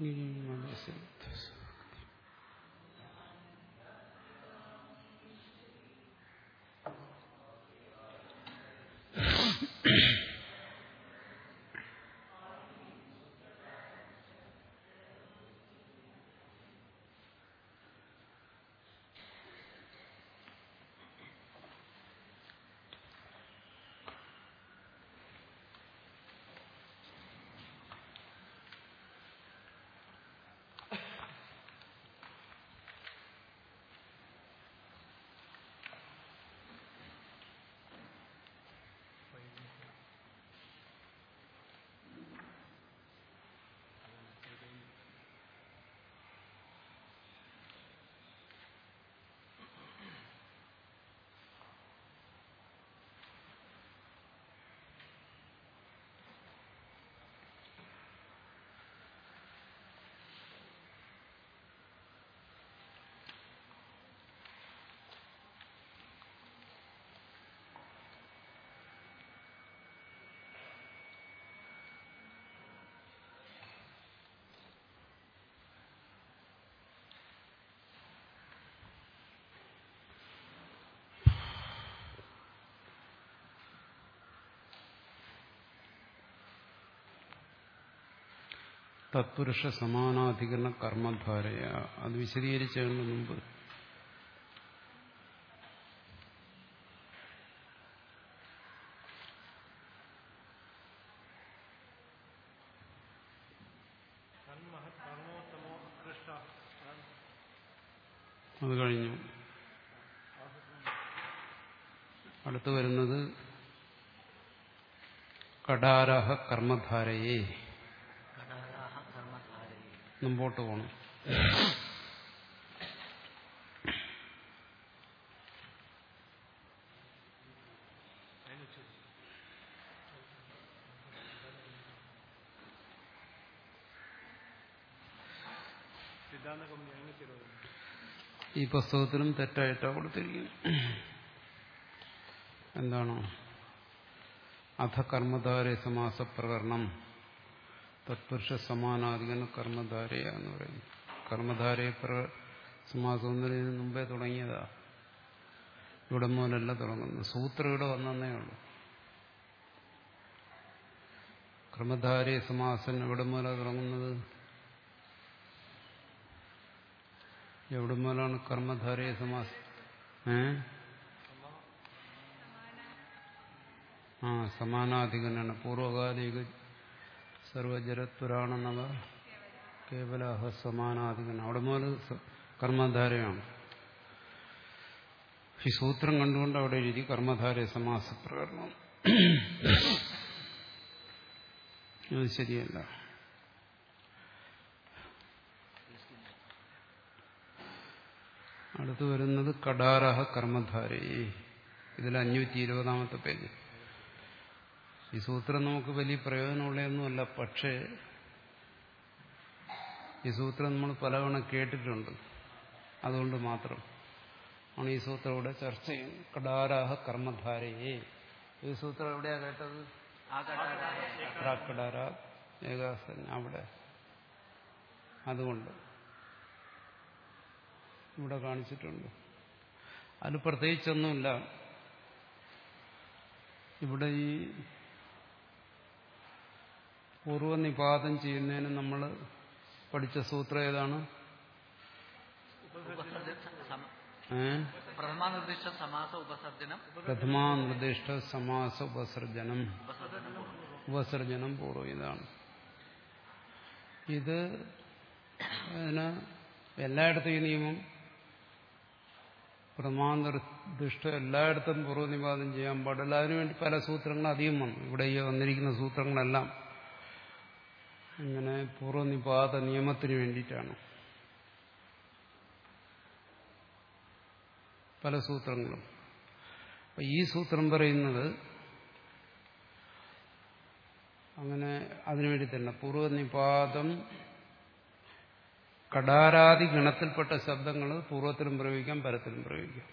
തത്പുരുഷ സമാനാധികരണ കർമ്മധാരയ അത് വിശദീകരിച്ചതിന് മുമ്പ് അത് കഴിഞ്ഞു അടുത്ത് വരുന്നത് കടാരഹ കർമ്മധാരയെ മുമ്പോട്ട് പോകണം ഈ പുസ്തകത്തിലും തെറ്റായിട്ടാണ് കൊടുത്തിരിക്കുന്നത് എന്താണോ അധ കർമ്മധാരയ സമാസ പ്രകരണം തത്പുരുഷ സമാനാധികന കർമ്മധാരയ എന്ന് പറയുന്നു കർമ്മധാരയ സമാസം ഒന്നിനു മുമ്പേ തുടങ്ങിയതാ ഇവിടെ മുതലല്ല തുടങ്ങുന്നത് സൂത്രം ഇവിടെ വന്നേ ഉള്ളൂ കർമ്മധാരയ സമാസൻ എവിടെ മുതലാണ് തുടങ്ങുന്നത് എവിടെ മുതലാണ് കർമ്മധാരയ സമാസം ഏ ആ സമാനാധികനാണ് പൂർവകാലിക സർവജരത്പുരാണ നവ കേവലഹ സമാനാധികൻ അവിടെ മുതൽ കർമ്മധാരയാണ് ഈ സൂത്രം കണ്ടുകൊണ്ട് അവിടെ എഴുതി കർമ്മധാര സമാസ പ്രകടനം അത് ശരിയല്ല അടുത്ത് വരുന്നത് കടാരഹ കർമ്മധാരയെ ഇതിൽ അഞ്ഞൂറ്റി ഇരുപതാമത്തെ പേജ് ഈ സൂത്രം നമുക്ക് വലിയ പ്രയോജനമുള്ളതൊന്നുമല്ല പക്ഷേ ഈ സൂത്രം നമ്മൾ പലവണ കേട്ടിട്ടുണ്ട് അതുകൊണ്ട് മാത്രം ആണ് ഈ സൂത്രം ഇവിടെ ചർച്ച ചെയ്യുന്നത് കടാരാഹ കർമ്മധാരയെ ഈ സൂത്രം എവിടെയാ കേട്ടത് കടാര ഏകാസൻ അവിടെ അതുകൊണ്ട് ഇവിടെ കാണിച്ചിട്ടുണ്ട് അതിൽ പ്രത്യേകിച്ചൊന്നുമില്ല ഇവിടെ ഈ പൂർവ്വനിപാതം ചെയ്യുന്നതിന് നമ്മൾ പഠിച്ച സൂത്രം ഏതാണ് പ്രഥമാനിർദ്ദിഷ്ട സമാസ ഉപസർജനം പ്രഥമാനിർദ്ദിഷ്ട സമാസ ഉപസർജനം ഉപസർജനം പൂർവ്വം ഇതാണ് ഇത് അതിന് എല്ലായിടത്തും ഈ നിയമം പ്രമാനിർദ്ദിഷ്ട എല്ലായിടത്തും പൂർവ്വനിപാതം ചെയ്യാൻ പാടില്ല അതിനുവേണ്ടി പല സൂത്രങ്ങളും അധികം വന്നു ഇവിടെ ഈ വന്നിരിക്കുന്ന സൂത്രങ്ങളെല്ലാം ഇങ്ങനെ പൂർവ്വനിപാത നിയമത്തിന് വേണ്ടിയിട്ടാണ് പല സൂത്രങ്ങളും അപ്പൊ ഈ സൂത്രം പറയുന്നത് അങ്ങനെ അതിനുവേണ്ടി തന്നെ പൂർവ്വനിപാതം കടാരാദി ഗണത്തിൽപ്പെട്ട ശബ്ദങ്ങൾ പൂർവ്വത്തിലും പ്രയോഗിക്കാം പരത്തിലും പ്രയോഗിക്കാം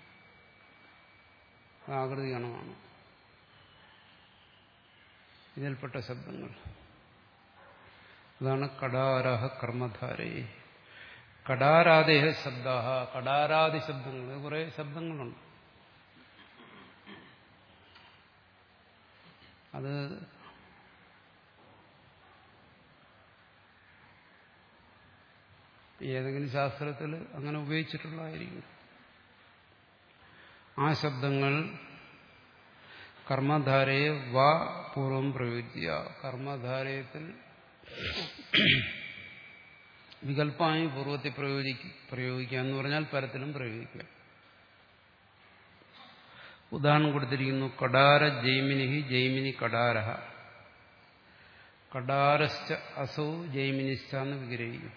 ആകൃതി ഗണമാണ് ഇതിൽപ്പെട്ട ശബ്ദങ്ങൾ അതാണ് കടാരഹ കർമ്മധാരേ കടാരാദേഹ ശബ്ദ കടാരാദി ശബ്ദങ്ങൾ കുറെ ശബ്ദങ്ങളുണ്ട് അത് ഏതെങ്കിലും ശാസ്ത്രത്തിൽ അങ്ങനെ ഉപയോഗിച്ചിട്ടുള്ളതായിരിക്കും ആ ശബ്ദങ്ങൾ കർമ്മധാരയെ വാ പൂർവം പ്രയോഗിക്കുക കർമ്മധാരയത്തിൽ വികല്പമായി പൂർവ്വത്തിൽ പ്രയോഗിക്കുക പ്രയോഗിക്കുക എന്ന് പറഞ്ഞാൽ പരത്തിലും പ്രയോഗിക്കുക ഉദാഹരണം കൊടുത്തിരിക്കുന്നു കടാര ജൈമിനി ജൈമിനി കടാരഹ കടാരശ്ച അസൗ ജൈമിനിശ്ച എന്ന് വിഗ്രഹിക്കും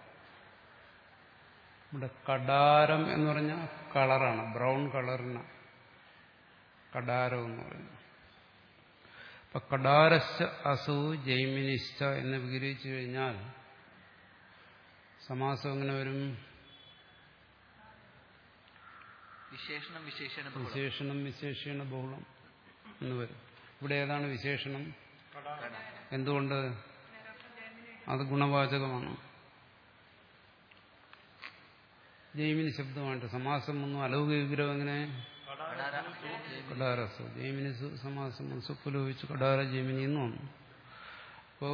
ഇവിടെ കടാരം എന്ന് പറഞ്ഞാൽ കളറാണ് ബ്രൗൺ കളറിന് കടാരം എന്ന് പറയുന്നത് അപ്പൊ കടാരശ്ച അസു ജൈമിനിശ്ച എന്ന് വിഗ്രഹിച്ചു കഴിഞ്ഞാൽ സമാസം എങ്ങനെ വരും വിശേഷണം വിശേഷണ ബഹുളം. വിശേഷണം വിശേഷണ ബഹുളം എന്ന് വരും ഇവിടെ ഏതാണ് വിശേഷണം എന്തുകൊണ്ട് അത് ഗുണവാചകമാണ് ജൈമിനി ശബ്ദമായിട്ട് സമാസം ഒന്നും അലൗകിക വിഗ്രഹം എങ്ങനെ കടാര സു ജൈമിനി. കടാരസ് ജൈമിനി സു- സമാസം സുപ്പുലോപിച്ച് കടാര ജൈമിനി എന്ന് വന്നു അപ്പോ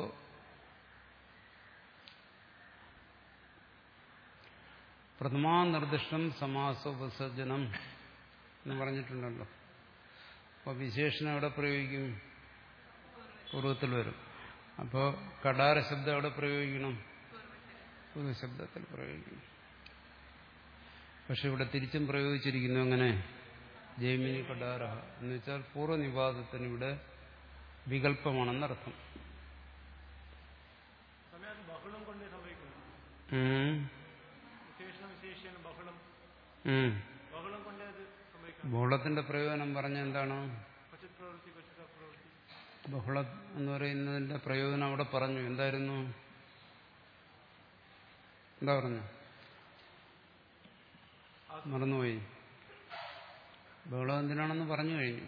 പ്രഥമാ നിർദ്ദിഷ്ടം സമാസ ഉപസർജനം എന്ന് പറഞ്ഞിട്ടുണ്ടല്ലോ അപ്പോൾ വിശേഷണം എവിടെ പ്രയോഗിക്കും പൂർവ്വത്തിൽ വരും അപ്പോൾ കടാര ശബ്ദം എവിടെ പ്രയോഗിക്കണം പൂർവ്വശബ്ദത്തിൽ പ്രയോഗിക്കണം പക്ഷെ ഇവിടെ തിരിച്ചും പ്രയോഗിച്ചിരിക്കുന്നു എങ്ങനെ ജൈമിനി കടാര എന്ന് വെച്ചാൽ പൂർവ്വനിവാദത്തിന് ഇവിടെ വികല്പമാണെന്നർത്ഥം സമയത്ത് ബഹുളം കൊണ്ടേ സംഭവിക്കുന്നു ഉം. വിശേഷണം വിശേഷണം ബഹുളം ഉം. ബഹുളം കൊണ്ടേ അത് സംഭവിക്കുന്നു ബഹുളത്തിന്റെ പ്രയോജനം പറഞ്ഞ എന്താണ് ക്വചിത് പ്രവൃത്തി ക്വചിത പ്രവൃത്തി ബഹുള എന്ന് പറയുന്നതിന്റെ പ്രയോജനം അവിടെ പറഞ്ഞു എന്തായിരുന്നു എന്താ പറഞ്ഞു മറന്നുപോയി ബഹളം എന്തിനാണെന്ന് പറഞ്ഞു കഴിഞ്ഞു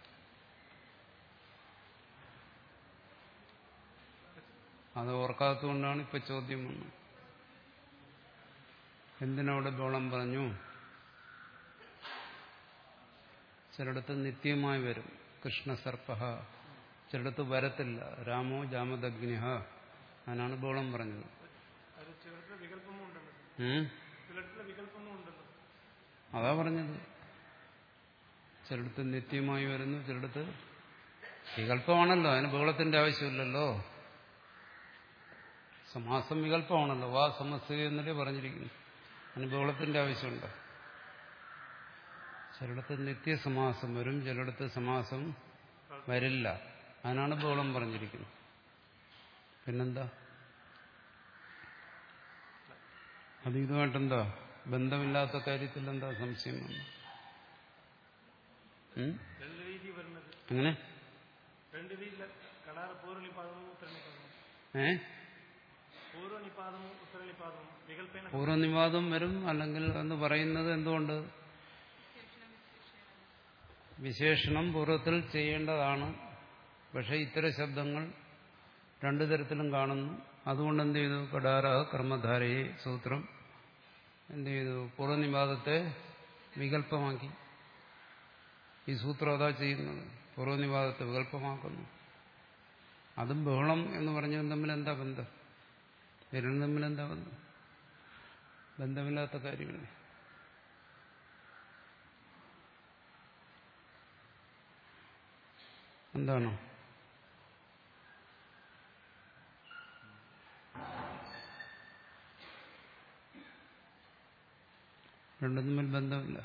അത് ഓർക്കാത്തതുകൊണ്ടാണ് ഇപ്പൊ ചോദ്യം വന്നത് എന്തിനവിടെ ബഹളം പറഞ്ഞു ചിലയിടത്ത് നിത്യമായി വരും കൃഷ്ണസർപ്പ ചിലയിടത്ത് വരത്തില്ല രാമോ ജാമദഗ്നിഹ അതിനാണ് ബോളം പറഞ്ഞത് അത് ചിലടത്ത് വികല്പമും ഉണ്ടല്ലോ ഉം? ചിലടത്ത് വികല്പമും ഉണ്ടല്ലോ അതാ പറഞ്ഞത് ചിലടത്ത് നിത്യമായി വരുന്നു ചിലടത്ത് വികല്പമാണല്ലോ അതിന് ബഹളത്തിന്റെ ആവശ്യമില്ലല്ലോ സമാസം വികല്പമാണല്ലോ വാ സമസ്യ എന്നല്ലേ പറഞ്ഞിരിക്കുന്നു അതിന് ബഹളത്തിന്റെ ആവശ്യമുണ്ടോ ചിലടത്ത് നിത്യസമാസം വരും ചിലടത്ത് സമാസം വരില്ല അതിനാണ് ബഹളം പറഞ്ഞിരിക്കുന്നത് പിന്നെന്താ അത് ഇതുമായിട്ടെന്താ ബന്ധമില്ലാത്ത കാര്യത്തിൽ എന്താ സംശയം വന്നു ഉം? രണ്ട് രീതി വരുന്നത് അങ്ങനെ രണ്ട് രീതിയിൽ കടാര പൂർവ്വനിപാതവും ഉത്തരനിപാതവും ഏ പൂർവ്വനിപാതവും ഉത്തരനിപാതവും വികല്പേന പൂർവ്വനിവാദം വരും അല്ലെങ്കിൽ എന്ന് പറയുന്നത് എന്തുകൊണ്ട് വിശേഷണം പൂർവ്വത്തിൽ ചെയ്യേണ്ടതാണ് പക്ഷെ ഇത്തരം ശബ്ദങ്ങൾ രണ്ടു തരത്തിലും കാണുന്നു അതുകൊണ്ട് എന്ത് ചെയ്തു കടാര കർമ്മധാരയെ സൂത്രം എന്ത് ചെയ്തു പൂർവ്വനിവാദത്തെ വികല്പമാക്കി ഈ സൂത്രം അതാ ചെയ്യുന്നത് പൂർവ്വനിവാദത്തെ വികല്പമാക്കുന്നു അതും ബഹളം എന്ന് പറഞ്ഞതും തമ്മിൽ എന്താ ബന്ധം ഇവരും തമ്മിൽ എന്താ ബന്ധം ബന്ധമില്ലാത്ത കാര്യമല്ലേ എന്താണ് രണ്ടും തമ്മിൽ ബന്ധമില്ല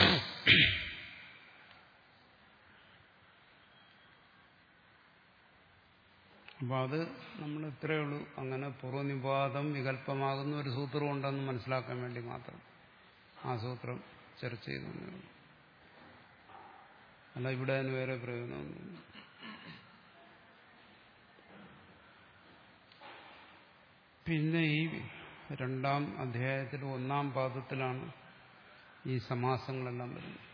അപ്പൊ അത് നമ്മൾ ഇത്രയേ ഉള്ളൂ അങ്ങനെ പൂർവ്വനിവാദം വികല്പമാകുന്ന ഒരു സൂത്രം ഉണ്ടെന്ന് മനസ്സിലാക്കാൻ വേണ്ടി മാത്രം ആ സൂത്രം ചർച്ച ചെയ്തു എന്നേ ഉള്ളൂ. അല്ല ഇവിടെ അതിന് വേറെ പ്രയോജനമൊന്നുമില്ല പിന്നെ ഈ രണ്ടാം അധ്യായത്തിൽ ഒന്നാം പാദത്തിലാണ് ഈ സമാസങ്ങളെല്ലാം വരുന്നത്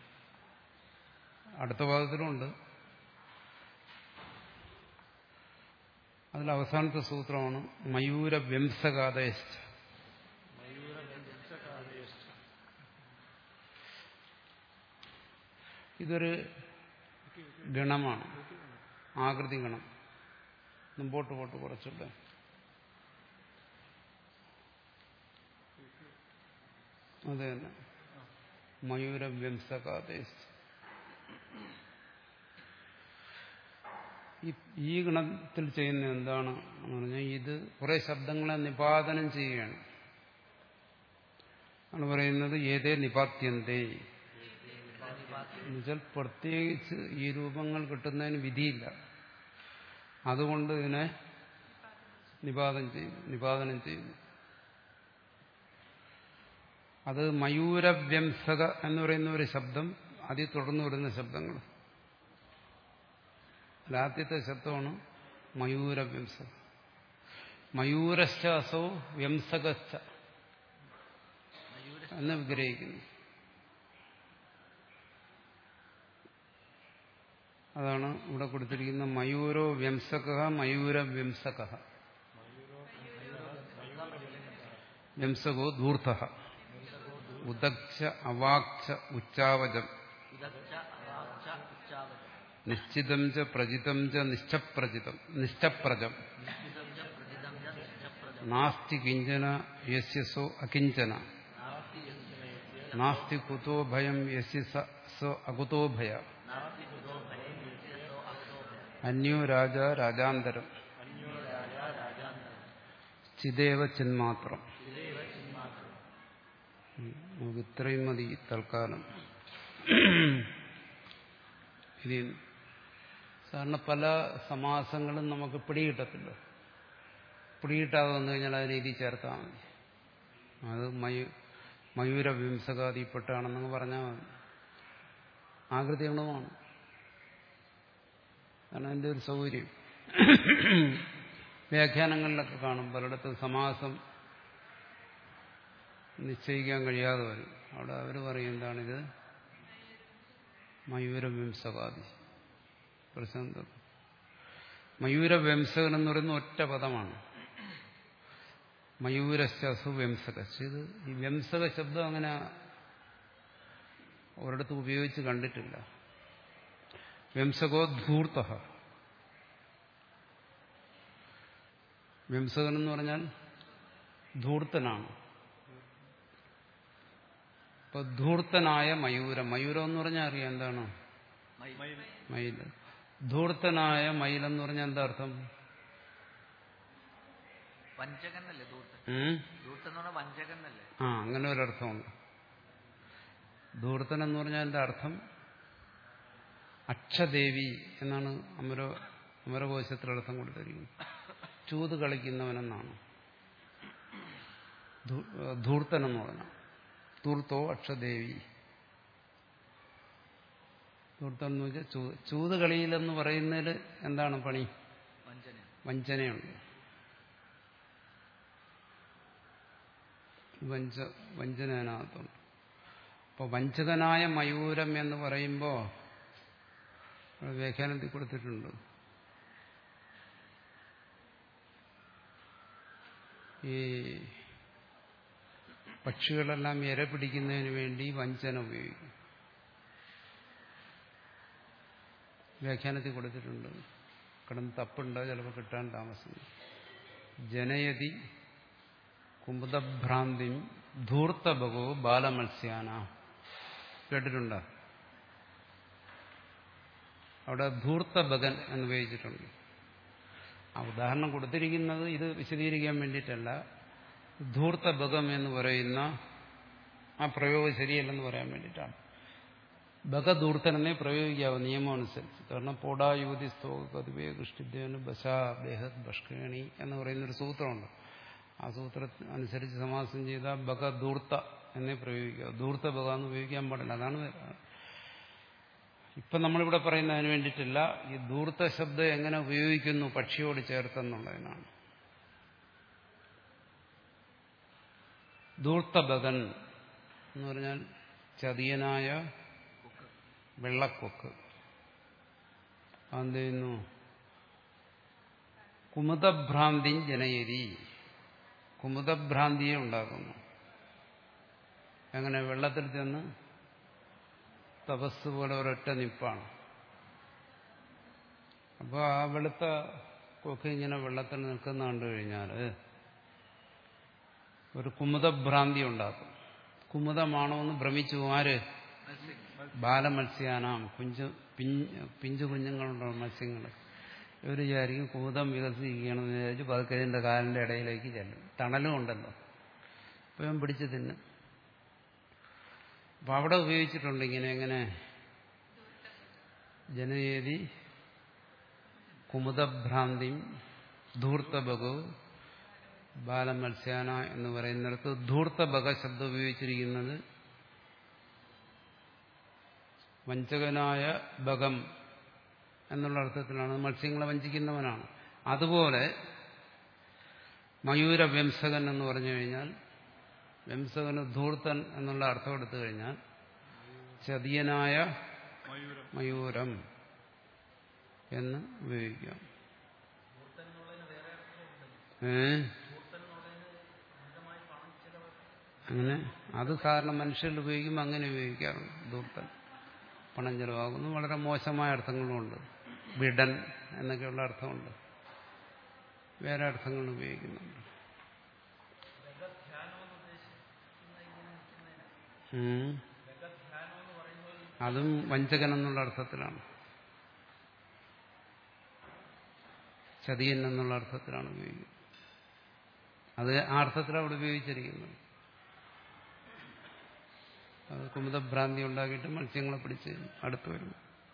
അടുത്ത പാദത്തിലുമുണ്ട് അതിൽ അവസാനത്തെ സൂത്രമാണ് മയൂര വ്യംസകാതയശ്ച ഇതൊരു ഗണമാണ് ആകൃതി ഗണം മുമ്പോട്ട് പോട്ട് കുറച്ചുകൂടെ അത് തന്നെ മയൂര വ്യംസകാദേശ് ഈ ഗണത്തിൽ ചെയ്യുന്ന എന്താണ് എന്ന് പറഞ്ഞാൽ ഇത് കുറെ ശബ്ദങ്ങളെ നിപാതനം ചെയ്യുകയാണ് ആണ് പറയുന്നത് ഏതേ നിപാത്യന്തേ എന്നുവെച്ചാൽ പ്രത്യേകിച്ച് ഈ രൂപങ്ങൾ കിട്ടുന്നതിന് വിധിയില്ല അതുകൊണ്ട് ഇതിനെ നിപാതനം ചെയ്യുന്നു നിപാതനം ചെയ്യുന്നു അത് മയൂരവ്യംസക എന്ന് പറയുന്ന ഒരു ശബ്ദം അതിൽ തുടർന്ന് വരുന്ന ശബ്ദങ്ങൾ ആദ്യത്തെ ശബ്ദമാണ് മയൂരവ്യംസക മയൂരശ്ച അസോ വ്യംസകശ്ച എന്ന് വിഗ്രഹിക്കുന്നു അതാണ് ഇവിടെ കൊടുത്തിരിക്കുന്ന മയൂരോ വ്യംസക മയൂര വ്യംസക വ്യംസകോ ധൂർത്ത ഉദക്ഷ അവാക്ഷ ഉച്ചാവജം ഉദക്ഷ അവാക്ഷ ഉച്ചാവച നിശ്ചിതം ച പ്രജിതം ച നിശ്ചപ്രജിതം നിശ്ചപ്രജം നിശ്ചിതം ച പ്രതിതം ച നിശ്ചപ്രജം നാസ്തി കിഞ്ചന യസ്യസോ അകിഞ്ചന നാസ്തി യസ്യ നാസ്തി കുതോ ഭയം യസ്യ സ സോ അകുതോ ഭയ നാസ്തി കുതോ ഭയം യസ്യ സോ അകുതോ ഭയം അന്യോ രാജ രാജാന്തരം അന്യോ രാജ രാജാന്തരം ചിദേവ ചിന്മാത്രം ഇതേവ ചിന്മാത്രം ഉം. നമുക്ക് ഇത്രയും മതി തൽക്കാലം ഇനി സാധാരണ പല സമാസങ്ങളും നമുക്ക് പിടികിട്ടത്തില്ല പിടികിട്ടാതെ വന്നു കഴിഞ്ഞാൽ അതിനെ ഇതിൽ ചേർത്താൽ മതി അത് മയു മയൂര വിംസകാതിപ്പെട്ടാണെന്നങ്ങ് പറഞ്ഞാൽ മതി ആകൃതി ഗുണമാണ് കാരണം അതിൻ്റെ ഒരു സൗകര്യം വ്യാഖ്യാനങ്ങളിലൊക്കെ കാണും പലയിടത്തും സമാസം നിശ്ചയിക്കാൻ കഴിയാതെ വരും അവിടെ അവർ പറയും എന്താണിത് മയൂരവംസകാദി പ്രശാന്തം മയൂരവംസകൻ എന്ന് പറയുന്ന ഒറ്റ പദമാണ് മയൂരശ്ചസു വ്യംസക ഇത് ഈ വ്യംസക ശബ്ദം അങ്ങനെ ഒരിടത്ത് ഉപയോഗിച്ച് കണ്ടിട്ടില്ല വ്യംസകോ ധൂർത്ത വ്യംസകൻ എന്ന് പറഞ്ഞാൽ ധൂർത്തനാണ് ഇപ്പൊ ധൂർത്തനായ മയൂരം മയൂരം എന്ന് പറഞ്ഞാൽ അറിയാം എന്താണ് മയിൽ ധൂർത്തനായ മയിലെന്ന് പറഞ്ഞാൽ എന്താ അർത്ഥം വഞ്ചകൻ എന്നല്ലേ ദൂർത്തൻ ഉം? ദൂർത്തൻ എന്ന് പറഞ്ഞാൽ വഞ്ചകൻ എന്നല്ലേ ആ അങ്ങനെ ഒരർത്ഥമുണ്ട് ധൂർത്തൻ എന്ന് പറഞ്ഞാൽ എന്താ അർത്ഥം അക്ഷദേവി എന്നാണ് അമര അമരകോശത്തിൽ അർത്ഥം കൊടുത്തിരിക്കുന്നത് ചൂത് കളിക്കുന്നവനെന്നാണ് ധൂ- ധൂർത്തൻ എന്ന് പറഞ്ഞാൽ ധൂർത്തോ അക്ഷദേവി ധൂർത്തൻ എന്ന് വെച്ചാൽ ചൂത് ചൂത് കളിയിലെന്ന് പറയുന്നതിൽ എന്താണ് പണി വഞ്ചന വഞ്ചനയുണ്ട് വഞ്ച വഞ്ചന അതിനകത്തുണ്ട് അപ്പോൾ വഞ്ചകനായ മയൂരം എന്ന് പറയുമ്പോൾ വ്യാഖ്യാനത്തിൽ കൊടുത്തിട്ടുണ്ട് ഈ പക്ഷികളെല്ലാം ഇര പിടിക്കുന്നതിന് വേണ്ടി വഞ്ചന ഉപയോഗിക്കും വ്യാഖ്യാനത്തിൽ കൊടുത്തിട്ടുണ്ട് കിടന്ന് തപ്പുണ്ട് ചിലപ്പോൾ കിട്ടാൻ താമസം ജനയതി കുമുദഭ്രാന്തി ധൂർത്തഭഗോ ബാലമത്സ്യാന കേട്ടിട്ടുണ്ടോ അവിടെ ധൂർത്തഭഗൻ എന്ന് ഉപയോഗിച്ചിട്ടുണ്ട് ആ ഉദാഹരണം കൊടുത്തിരിക്കുന്നത് ഇത് വിശദീകരിക്കാൻ വേണ്ടിയിട്ടല്ല ധൂർത്തഭഗം എന്ന് പറയുന്ന ആ പ്രയോഗം ശരിയല്ലെന്ന് പറയാൻ വേണ്ടിയിട്ടാണ് ബഗധൂർത്തനെന്നേ പ്രയോഗിക്കാവൂ നിയമം അനുസരിച്ച് കാരണം പോടാ യുവതി സ്തോകതിവേ കൃഷ്ടിദ്വേന് ബശാ ബേഹത് ബഷ്കേണി എന്ന് പറയുന്നൊരു സൂത്രമുണ്ട് ആ സൂത്രം അനുസരിച്ച് സമാസം ചെയ്ത ബഗധൂർത്ത എന്നേ പ്രയോഗിക്കുക ധൂർത്ത ബഗ എന്ന് ഉപയോഗിക്കാൻ പാടില്ല അതാണ് ഇപ്പം നമ്മളിവിടെ പറയുന്നതിന് വേണ്ടിയിട്ടില്ല ഈ ധൂർത്ത ശബ്ദം എങ്ങനെ ഉപയോഗിക്കുന്നു പക്ഷിയോട് ചേർത്തെന്നുള്ളതിനാണ് ധൂർത്തബകൻ എന്ന് പറഞ്ഞാൽ ചതിയനായ വെള്ളക്കൊക്ക് അതെന്ത് ചെയ്യുന്നു കുമുദഭ്രാന്തി ജനയരി കുമുദഭ്രാന്തിയെ ഉണ്ടാക്കുന്നു അങ്ങനെ വെള്ളത്തിൽ ചെന്ന് തപസ് പോലെ ഒരൊറ്റ നിപ്പാണ് അപ്പോൾ ആ വെളുത്ത കൊക്ക് ഇങ്ങനെ വെള്ളത്തിൽ നിൽക്കുന്ന കണ്ടു കഴിഞ്ഞാൽ ഒരു കുമുദഭ്രാന്തി ഉണ്ടാക്കും കുമുദമാണോ എന്ന് ഭ്രമിച്ചു പോകും. ആര് ബാലമത്സ്യാനാം കുഞ്ചു പിഞ്ച് പിഞ്ചു കുഞ്ഞുങ്ങളുണ്ടോ മത്സ്യങ്ങൾ ഇവർ വിചാരിക്കും കുമുദം വികസിക്കുകയാണെന്ന് വിചാരിച്ച് പതുക്കെ ഇതിൻ്റെ കാലിൻ്റെ ഇടയിലേക്ക് ചെല്ലും തണലും ഉണ്ടല്ലോ അപ്പോൾ ഇവൻ പിടിച്ച് തിന്നും അപ്പം അവിടെ ഉപയോഗിച്ചിട്ടുണ്ട് ഇങ്ങനെ എങ്ങനെ ജനയേതി കുമുദഭ്രാന്തിയും ധൂർത്തബകു ബാലമത്സ്യാന എന്ന് പറയുന്നിടത്ത് ധൂർത്തബക ശബ്ദം ഉപയോഗിച്ചിരിക്കുന്നത് വഞ്ചകനായ ബകം എന്നുള്ള അർത്ഥത്തിലാണ് മത്സ്യങ്ങളെ വഞ്ചിക്കുന്നവനാണ് അതുപോലെ മയൂര വംസകൻ എന്ന് പറഞ്ഞു കഴിഞ്ഞാൽ വംസകന് ധൂർത്തൻ എന്നുള്ള അർത്ഥം എടുത്തു കഴിഞ്ഞാൽ ചതിയനായ മയൂരം എന്ന് ഉപയോഗിക്കാം ഏ അങ്ങനെ അത് സാധാരണ മനുഷ്യരിൽ ഉപയോഗിക്കുമ്പോൾ അങ്ങനെ ഉപയോഗിക്കാറുണ്ട് ധൂർത്തൻ പണം ചെലവാകുന്നു വളരെ മോശമായ അർത്ഥങ്ങളുമുണ്ട് വിടൻ എന്നൊക്കെയുള്ള അർത്ഥമുണ്ട് വേറെ അർത്ഥങ്ങൾ ഉപയോഗിക്കുന്നുണ്ട് ഉം. അതും വഞ്ചകൻ എന്നുള്ള അർത്ഥത്തിലാണ് ചതിയൻ എന്നുള്ള അർത്ഥത്തിലാണ് ഉപയോഗിക്കുന്നത് അത് ആ അർത്ഥത്തിലാണ് അവിടെ ഉപയോഗിച്ചിരിക്കുന്നത് അത് കുമുദഭ്രാന്തി ഉണ്ടാക്കിയിട്ട് മത്സ്യങ്ങളെ പിടിച്ച് അടുത്ത് വരും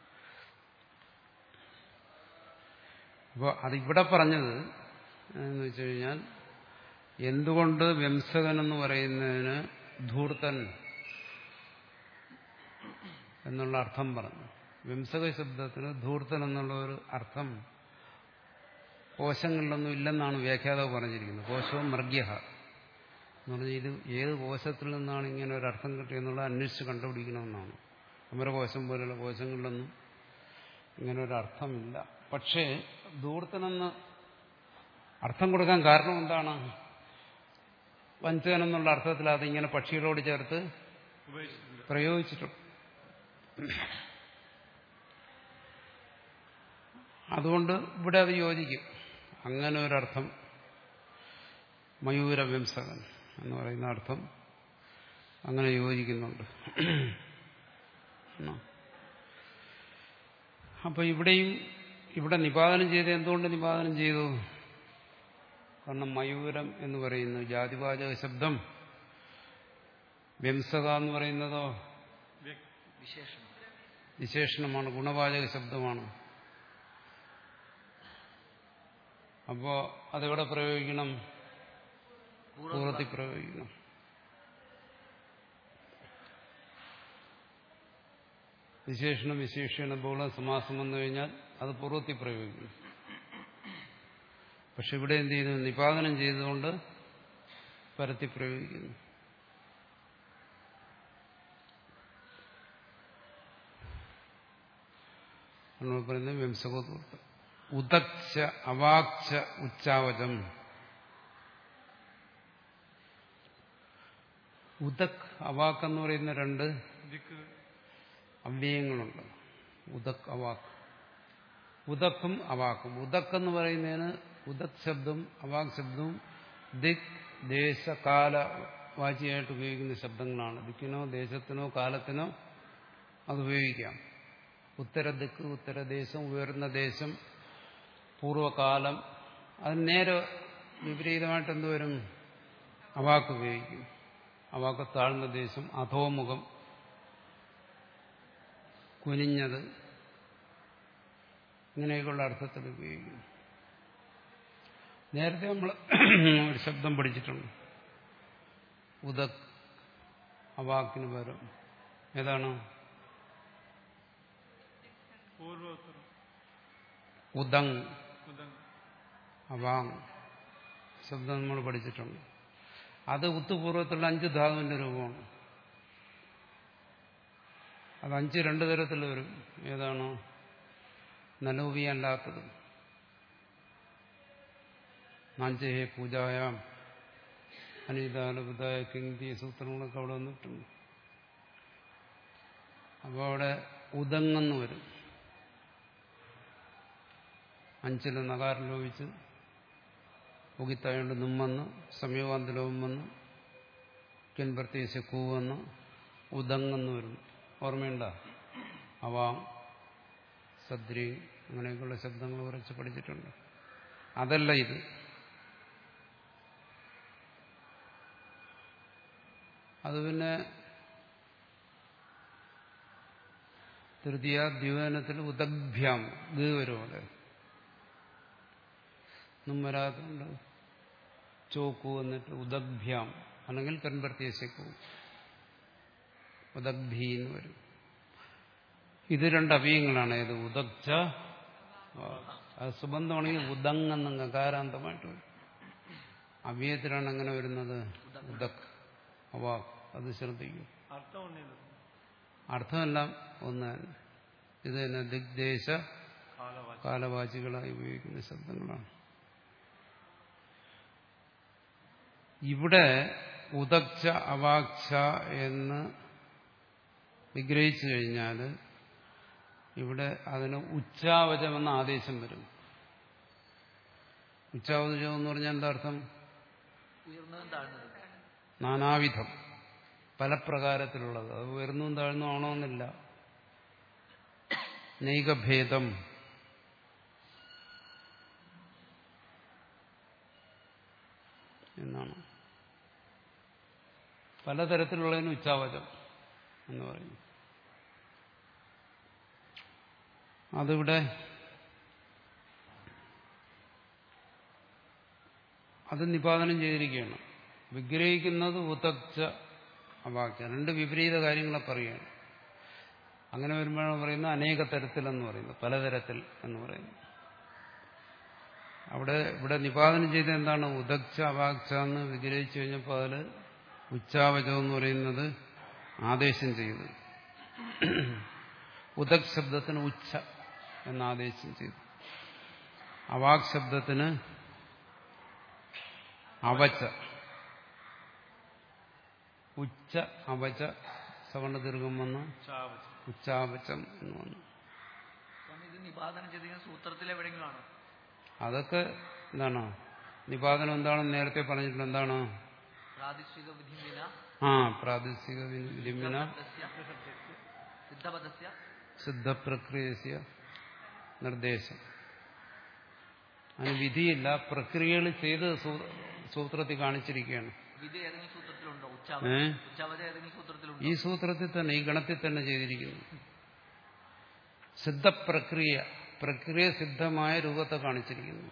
അപ്പോൾ അതിവിടെ പറഞ്ഞത് എന്ന് വെച്ച് കഴിഞ്ഞാൽ എന്തുകൊണ്ട് വംസകൻ എന്ന് പറയുന്നതിന് ധൂർത്തൻ എന്നുള്ള അർത്ഥം പറഞ്ഞു വംസക ശബ്ദത്തിന് ധൂർത്തൻ എന്നുള്ള ഒരു അർത്ഥം കോശങ്ങളിലൊന്നും ഇല്ലെന്നാണ് വ്യാഖ്യാതാവ് പറഞ്ഞിരിക്കുന്നത് കോശവും മർഗ്യ എന്ന് പറഞ്ഞാൽ ഇത് ഏത് കോശത്തിൽ നിന്നാണ് ഇങ്ങനെ ഒരു അർത്ഥം കിട്ടിയെന്നുള്ളത് അന്വേഷിച്ച് കണ്ടുപിടിക്കണമെന്നാണ് അമരകോശം പോലുള്ള കോശങ്ങളിലൊന്നും ഇങ്ങനെ ഒരു അർത്ഥമില്ല പക്ഷേ ധൂർത്തനെന്ന് അർത്ഥം കൊടുക്കാൻ കാരണം എന്താണ് വഞ്ചകൻ എന്നുള്ള അർത്ഥത്തിൽ അതിങ്ങനെ പക്ഷികളോട് ചേർത്ത് പ്രയോഗിച്ചിട്ടുണ്ട് അതുകൊണ്ട് ഇവിടെ അത് യോജിക്കും അങ്ങനെ ഒരർത്ഥം മയൂരവംസകൻ എന്ന് പറയുന്ന അർത്ഥം അങ്ങനെ യോജിക്കുന്നുണ്ട് അപ്പൊ ഇവിടെയും ഇവിടെ നിപാതനം ചെയ്ത് എന്തുകൊണ്ട് നിപാതനം ചെയ്തു കാരണം മയൂരം എന്ന് പറയുന്നു ജാതിവാചക ശബ്ദം വ്യംസക എന്ന് പറയുന്നതോ വിശേഷം വിശേഷണമാണ് ഗുണവാചക ശബ്ദമാണ് അപ്പോ അതെവിടെ പ്രയോഗിക്കണം പൂർവ്വത്തിൽ പ്രയോഗിക്കണം വിശേഷണം വിശേഷണം ബഹുളം സമാസം വന്നു കഴിഞ്ഞാൽ അത് പൂർവ്വത്തിൽ പ്രയോഗിക്കും പക്ഷെ ഇവിടെ എന്ത് ചെയ്യുന്നു നിപാതനം ചെയ്തുകൊണ്ട് പരത്തി പ്രയോഗിക്കുന്നു നമ്മൾ പറയുന്നത് വംശകോത്വം ഉദക്ഷ അവാക്ഷ ഉച്ചാവചം ഉദക് അവാക്ക് എന്ന് പറയുന്ന രണ്ട് ദിക്ക് അവ്യയങ്ങളുണ്ട് ഉദക് അവാക്ക് ഉദക്കും അവാക്കും ഉദക് എന്ന് പറയുന്നതിന് ഉദക് ശബ്ദവും അവാക് ശബ്ദവും ദിക് ദേശ കാല വാചിയായിട്ട് ഉപയോഗിക്കുന്ന ശബ്ദങ്ങളാണ് ദിക്കിനോ ദേശത്തിനോ കാലത്തിനോ അത് ഉപയോഗിക്കാം ഉത്തര ദിക്ക് ഉത്തരദേശം ഉയർന്ന ദേശം പൂർവകാലം അത് നേരെ വിപരീതമായിട്ട് എന്തുവരും അവാക്ക് ഉപയോഗിക്കും അവാക്ക് താഴ്ന്ന ദേശം അധോമുഖം കുനിഞ്ഞത് ഇങ്ങനെയൊക്കെയുള്ള അർത്ഥത്തിൽ ഉപയോഗിക്കും നേരത്തെ നമ്മൾ ഒരു ശബ്ദം പഠിച്ചിട്ടുണ്ട് ഉദക് അവാക്കിന് പകരം ഏതാണ് പൂർവോത്തരം ഉദങ് ഉദങ് അവാങ് ശബ്ദം നമ്മൾ പഠിച്ചിട്ടുണ്ട് അത് ഉത്തുപൂർവത്തിലുള്ള അഞ്ച് ധാതുവിന്റെ രൂപമാണ് അത് അഞ്ച് രണ്ട് തരത്തിൽ വരും ഏതാണ് നലൂപിയല്ലാത്തത് നാഞ്ചഹേ പൂജായാം അനീതാലബുദായ കിങ്തി സൂത്രങ്ങളൊക്കെ അവിടെ വന്നിട്ടുണ്ട് അപ്പോൾ അവിടെ ഉദങ്ങെന്ന് വരും അഞ്ചിൽ നകാരം ലോപിച്ച് ഉകിത്തായോണ്ട് നുമ്മെന്ന് സമീപാന്തലവും വന്ന് കിൻ പ്രത്യേകിച്ച് കൂവെന്ന് ഉദങ്ങെന്ന് വരും ഓർമ്മയുണ്ടോ അവാം സദ്രി അങ്ങനെയൊക്കെയുള്ള ശബ്ദങ്ങൾ കുറച്ച് പഠിച്ചിട്ടുണ്ട് അതല്ല ഇത് അത് പിന്നെ തൃതീയ ദ്വിവനത്തിൽ ഉദഗ്ഭ്യാം ഗ വരും അവിടെ ഒന്നും വരാതുണ്ട് ചോക്കു എന്നിട്ട് ഉദഗ്ഭ്യാം അല്ലെങ്കിൽ കൺവർത്തിയശക്കു ഉദഗ്ഭി എന്ന് വരും ഇത് രണ്ട് അവയങ്ങളാണ് ഏത് ഉദഗ്ച അത് സുബന്ധമാണെങ്കിൽ ഉദങ് എന്നങ്ങ് കാരാന്തമായിട്ട് വരും അവയത്തിലാണ് അങ്ങനെ വരുന്നത് ഉദക് അവാ അത് ശ്രദ്ധിക്കും അർത്ഥം ഉണ്ടല്ലോ അർത്ഥമെല്ലാം ഒന്ന് തന്നെ ഇത് തന്നെ ദിഗ്ദേശ കാലവാചി കാലവാചികളായി ഉപയോഗിക്കുന്ന ശബ്ദങ്ങളാണ് ഇവിടെ ഉദക്ച അവാക്ഷ എന്ന് വിഗ്രഹിച്ചു കഴിഞ്ഞാൽ ഇവിടെ അതിന് ഉച്ചാവചമെന്ന ആദേശം വരും ഉച്ചാവചം എന്ന് പറഞ്ഞാൽ എന്താ അർത്ഥം ഉയർന്നതും താഴ്ന്നതും നാനാവിധം പല പ്രകാരത്തിലുള്ളത് അത് ഉയർന്നും താഴ്ന്നും ആണോന്നില്ല നൈകഭേദം എന്നാണ് പലതരത്തിലുള്ളതിന് ഉച്ചാവചം എന്ന് പറയുന്നു അതിവിടെ അത് നിപാതനം ചെയ്തിരിക്കുകയാണ് വിഗ്രഹിക്കുന്നത് ഉതച്ച അവാക്യം രണ്ട് വിപരീത കാര്യങ്ങളെ പറയുകയാണ് അങ്ങനെ വരുമ്പോഴാണ് പറയുന്നത് അനേക തരത്തിലെന്ന് പറയുന്നത് പലതരത്തിൽ എന്ന് പറയുന്നത് അവിടെ ഇവിടെ നിപാതനം ചെയ്ത എന്താണ് ഉദക്ഷ അവാക്ഷ എന്ന് വിഗ്രഹിച്ചു കഴിഞ്ഞപ്പോൾ അതിൽ ഉച്ചാവചം എന്ന് പറയുന്നത് ആദേശം ചെയ്തു ഉദക് ശബ്ദത്തിന് ഉച്ച എന്ന് ആദേശം ചെയ്തു അവാക് ശബ്ദത്തിന് അവച്ച ഉച്ച അവച്ച സവർണ ദീർഘം വന്ന് ചാവച്ച് ഉച്ചാവചം എന്ന് വന്നു സ്വാമി ഇത് നിപാതനം ചെയ്തിരിക്കുന്ന സൂത്രത്തിൽ എവിടെയെങ്കിലും ആണോ അതൊക്കെ എന്താണ് നിപാതനം എന്താണെന്ന് നേരത്തെ പറഞ്ഞിട്ടുണ്ട് എന്താണ് പ്രാദേശിക വിധി വിന ആ പ്രാദേശിക ലിംബന സിദ്ധപദസ്യ സിദ്ധപ്രക്രിയ നിർദ്ദേശം അതിന് വിധിയില്ല പ്രക്രിയകൾ ചെയ്ത് സൂ- സൂത്രത്തിൽ കാണിച്ചിരിക്കുകയാണ് വിധി ഏതെങ്കിലും സൂത്രത്തിലുണ്ടോ ഏ? ഉച്ചാവധി ഉച്ചാവധി ഏതെങ്കിലും സൂത്രത്തിലുണ്ടോ ഈ സൂത്രത്തിൽ തന്നെ ഈ ഗണത്തിൽ തന്നെ ചെയ്തിരിക്കുന്നു സിദ്ധപ്രക്രിയ പ്രക്രിയ സിദ്ധമായ രൂപത്തെ കാണിച്ചിരിക്കുന്നു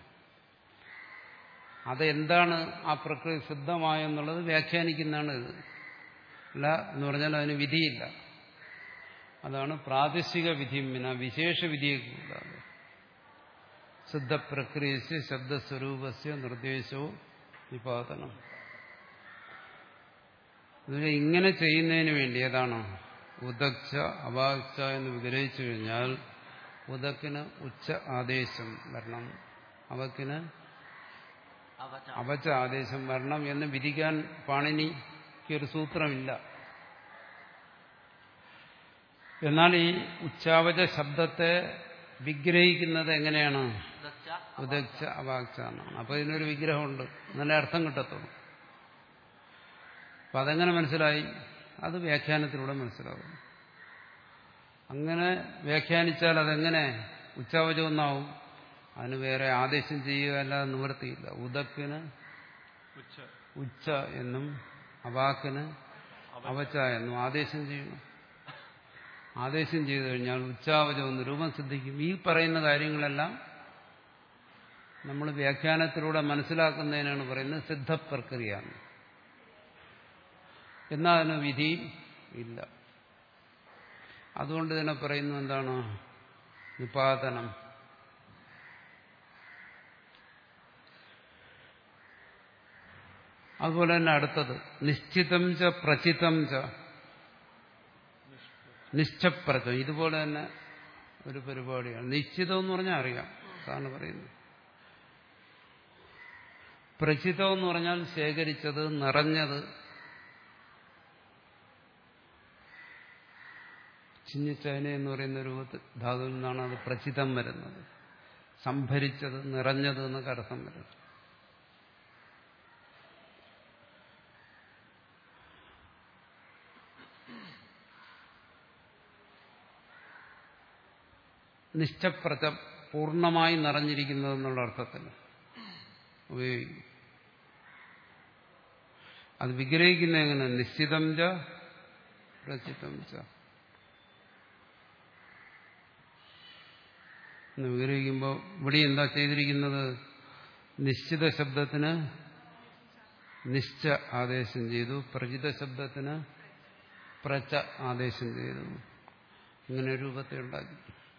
അതെന്താണ് ആ പ്രക്രിയ സിദ്ധമായെന്നുള്ളത് വ്യാഖ്യാനിക്കുന്നതാണ് ഇത് അല്ല എന്ന് പറഞ്ഞാൽ അതിന് വിധിയില്ല അതാണ് പ്രാദേശിക വിധിമിന വിശേഷ വിധിയെ കൂടാതെ സിദ്ധപ്രക്രിയസ് ശബ്ദസ്വരൂപസ്യ നിർദ്ദേശവും നിപാതനം ഇതിന് ഇങ്ങനെ ചെയ്യുന്നതിന് വേണ്ടി ഏതാണ് ഉദക്ഷ അവാക്ഷ എന്ന് വിഗ്രഹിച്ചു കഴിഞ്ഞാൽ ഉദക്കിന് ഉച്ച ആദേശം വരണം അവക്കിന് അവച അവച്ച ആദേശം വരണം എന്ന് വിധിക്കാൻ പാണിനിക്ക് ഒരു സൂത്രമില്ല എന്നാൽ ഈ ഉച്ചാവച ശബ്ദത്തെ വിഗ്രഹിക്കുന്നത് എങ്ങനെയാണ് ഉദച്ച ഉദക്ഷ അവാക്ഷ എന്നാണ് അപ്പൊ ഇതിനൊരു വിഗ്രഹമുണ്ട് നല്ല അർത്ഥം കിട്ടത്തുള്ളൂ അപ്പൊ അതെങ്ങനെ മനസ്സിലായി അത് വ്യാഖ്യാനത്തിലൂടെ മനസ്സിലാവും അങ്ങനെ വ്യാഖ്യാനിച്ചാൽ അതെങ്ങനെ ഉച്ചാവചം ഒന്നാവും അതിന് വേറെ ആദേശം ചെയ്യുക അല്ലാതെ നിവൃത്തിയില്ല ഉദക്കിന് ഉച്ച ഉച്ച എന്നും അവാക്കിന് അവച്ച എന്നും ആദേശം ചെയ്യണം ആദേശം ചെയ്തു കഴിഞ്ഞാൽ ഉച്ചാവചം എന്ന് രൂപം സിദ്ധിക്കും ഈ പറയുന്ന കാര്യങ്ങളെല്ലാം നമ്മൾ വ്യാഖ്യാനത്തിലൂടെ മനസ്സിലാക്കുന്നതിനാണ് പറയുന്നത് സിദ്ധപ്രക്രിയ എന്ന്. എന്നാൽ അതിന് വിധി ഇല്ല അതുകൊണ്ട് തന്നെ പറയുന്നു എന്താണ് നിപാതനം അതുപോലെ തന്നെ അടുത്തത് നിശ്ചിതം ച പ്രചിതം ച നിശ്ചപ്രചം ഇതുപോലെ തന്നെ ഒരു പരിപാടിയാണ് നിശ്ചിതം എന്ന് പറഞ്ഞാൽ അറിയാം സാറിന് പറയുന്നു പ്രചിതം എന്ന് പറഞ്ഞാൽ ശേഖരിച്ചത് നിറഞ്ഞത് ചിഞ്ഞച്ചൈന എന്ന് പറയുന്ന രൂപത്തിൽ ധാതുവിൽ നിന്നാണ് അത് പ്രചിതം വരുന്നത് സംഭരിച്ചത് നിറഞ്ഞത് എന്നൊക്കെ അർത്ഥം വരും നിശ്ചപ്രച പൂർണ്ണമായി നിറഞ്ഞിരിക്കുന്നതെന്നുള്ള അർത്ഥത്തിൽ ഉപയോഗിക്കും അത് വിഗ്രഹിക്കുന്ന എങ്ങനെ നിശ്ചിതം ച പ്രചിതം ച എന്ന് വിഗ്രഹിക്കുമ്പോൾ ഇവിടെ എന്താ ചെയ്തിരിക്കുന്നത് നിശ്ചിത ശബ്ദത്തിന് നിശ്ച ആദേശം ചെയ്തു പ്രചിത ശബ്ദത്തിന് പ്രച ആദേശം ചെയ്തു ഇങ്ങനെ ഒരു രൂപത്തെ ഉണ്ടാക്കി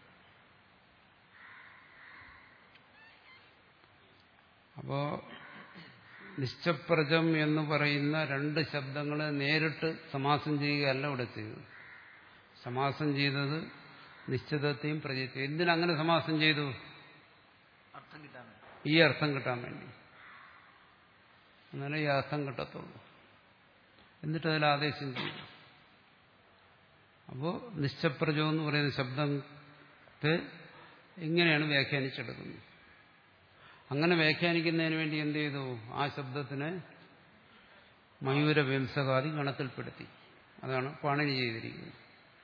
അപ്പോ നിശ്ചപ്രജം എന്ന് പറയുന്ന രണ്ട് ശബ്ദങ്ങളെ നേരിട്ട് സമാസം ചെയ്യുകയല്ല ഇവിടെ ചെയ്തത് സമാസം ചെയ്തത് നിശ്ചിതത്തെയും പ്രചിതത്തെയും എന്തിനങ്ങനെ സമാസം ചെയ്തു അർത്ഥം കിട്ടാൻ വേണ്ടി. ഈ അർത്ഥം കിട്ടാൻ വേണ്ടി എന്നാലേ ഈ അർത്ഥം കിട്ടത്തുള്ളൂ എന്നിട്ട് അതിൽ ആദേശം ചെയ്തു അപ്പോൾ നിശ്ചപ്രജം എന്ന് പറയുന്ന ശബ്ദത്തെ ഇങ്ങനെയാണ് വ്യാഖ്യാനിച്ചെടുക്കുന്നത് അങ്ങനെ വ്യാഖ്യാനിക്കുന്നതിന് വേണ്ടി എന്ത് ചെയ്തു ആ ശബ്ദത്തിനെ മയൂര വംശകാദി ഗണത്തിൽപ്പെടുത്തി അതാണ് പാണിനി ചെയ്തിരിക്കുന്നത്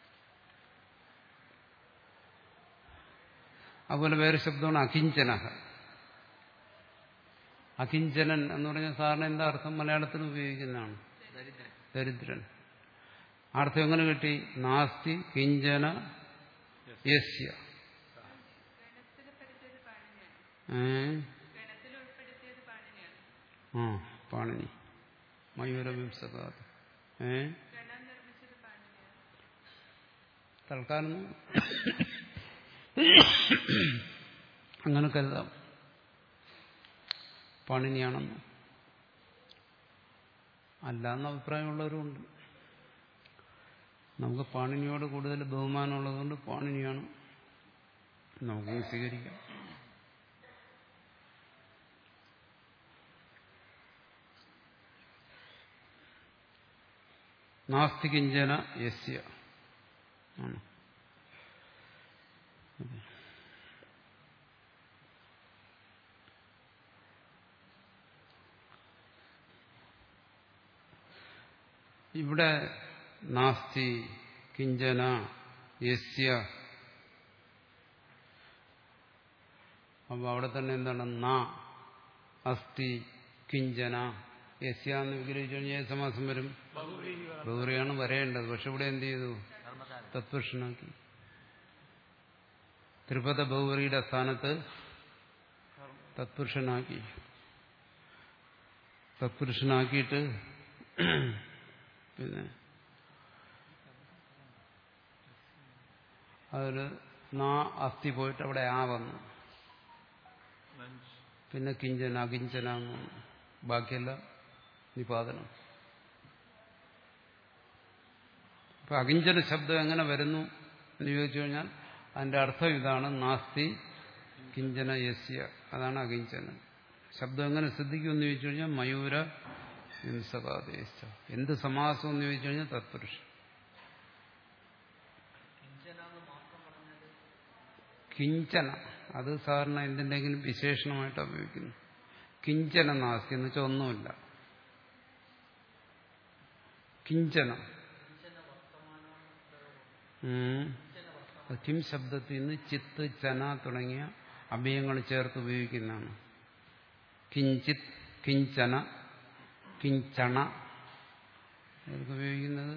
അതുപോലെ വേറെ ശബ്ദമാണ് അകിഞ്ചനഹ അകിഞ്ചനൻ എന്ന് പറഞ്ഞാൽ സാറിന് എന്താ അർത്ഥം മലയാളത്തിൽ ഉപയോഗിക്കുന്നതാണ് ദരിദ്രൻ ദരിദ്രൻ ആ അർത്ഥം എങ്ങനെ കിട്ടി നാസ്തി കിഞ്ചന യസ്യ ഏ? ആ പാണിനി മയൂരവിംസകാത് ഏ തൽക്കാലം അങ്ങനെ കരുതാം പാണിനിയാണെന്ന് അല്ലാന്ന് അഭിപ്രായമുള്ളവരുമുണ്ട് നമുക്ക് പാണിനിയോട് കൂടുതൽ ബഹുമാനമുള്ളതുകൊണ്ട് പാണിനിയാണ് നമുക്ക് സ്വീകരിക്കാം നാസ്തി കിഞ്ചന യസ്യ ആണ് ഇവിടെ നാസ്തി കിഞ്ചന യസ്യ അപ്പൊ അവിടെ തന്നെ എന്താണ് നാ അസ്ഥി കിഞ്ചന യസ്യ എന്ന് വിഗ്രഹിച്ചു കഴിഞ്ഞാൽ ഏത് സമാസം വരും ബഹുറിയാണ് വരേണ്ടത് പക്ഷെ ഇവിടെ എന്ത് ചെയ്തു ധർമ്മശാല തത്പുരുഷനാക്കി ത്രിപദ ബഹുറിയുടെ സ്ഥാനത്ത് തത്പുരുഷനാക്കി തത്പുരുഷനാക്കിയിട്ട് പിന്നെ അതില് നാ അസ്ഥി പോയിട്ട് അവിടെ ആ വന്നു ലഞ്ച് പിന്നെ കിഞ്ചന അകിഞ്ചന എന്ന് വന്നു. ബാക്കിയെല്ലാം നിപാതനം അപ്പൊ അകിഞ്ചന ശബ്ദം എങ്ങനെ വരുന്നു എന്ന് ചോദിച്ചു കഴിഞ്ഞാൽ അതിന്റെ അർത്ഥം ഇതാണ് നാസ്തി കിഞ്ചന യസ്യ അതാണ് അകിഞ്ചന ശബ്ദം എങ്ങനെ ശ്രദ്ധിക്കും എന്ന് ചോദിച്ചു കഴിഞ്ഞാൽ മയൂര ഹിംസകാദേശ എന്ത് സമാസം എന്ന് ചോദിച്ചു കഴിഞ്ഞാൽ തത്പുരുഷൻ കിഞ്ചന അത് സാധാരണ എന്തിൻ്റെങ്കിലും വിശേഷണമായിട്ട് ഉപയോഗിക്കുന്നു കിഞ്ചന നാസ്തി എന്ന് വെച്ചാൽ ഒന്നുമില്ല കിഞ്ചന ഉം. അത് കിം ശബ്ദത്തിൽ നിന്ന് ചിത്ത് ചന തുടങ്ങിയ അഭയങ്ങൾ ചേർത്ത് ഉപയോഗിക്കുന്നതാണ് കിഞ്ചിത് കിഞ്ചന കിഞ്ചണ ഇതൊക്കെ ഉപയോഗിക്കുന്നത്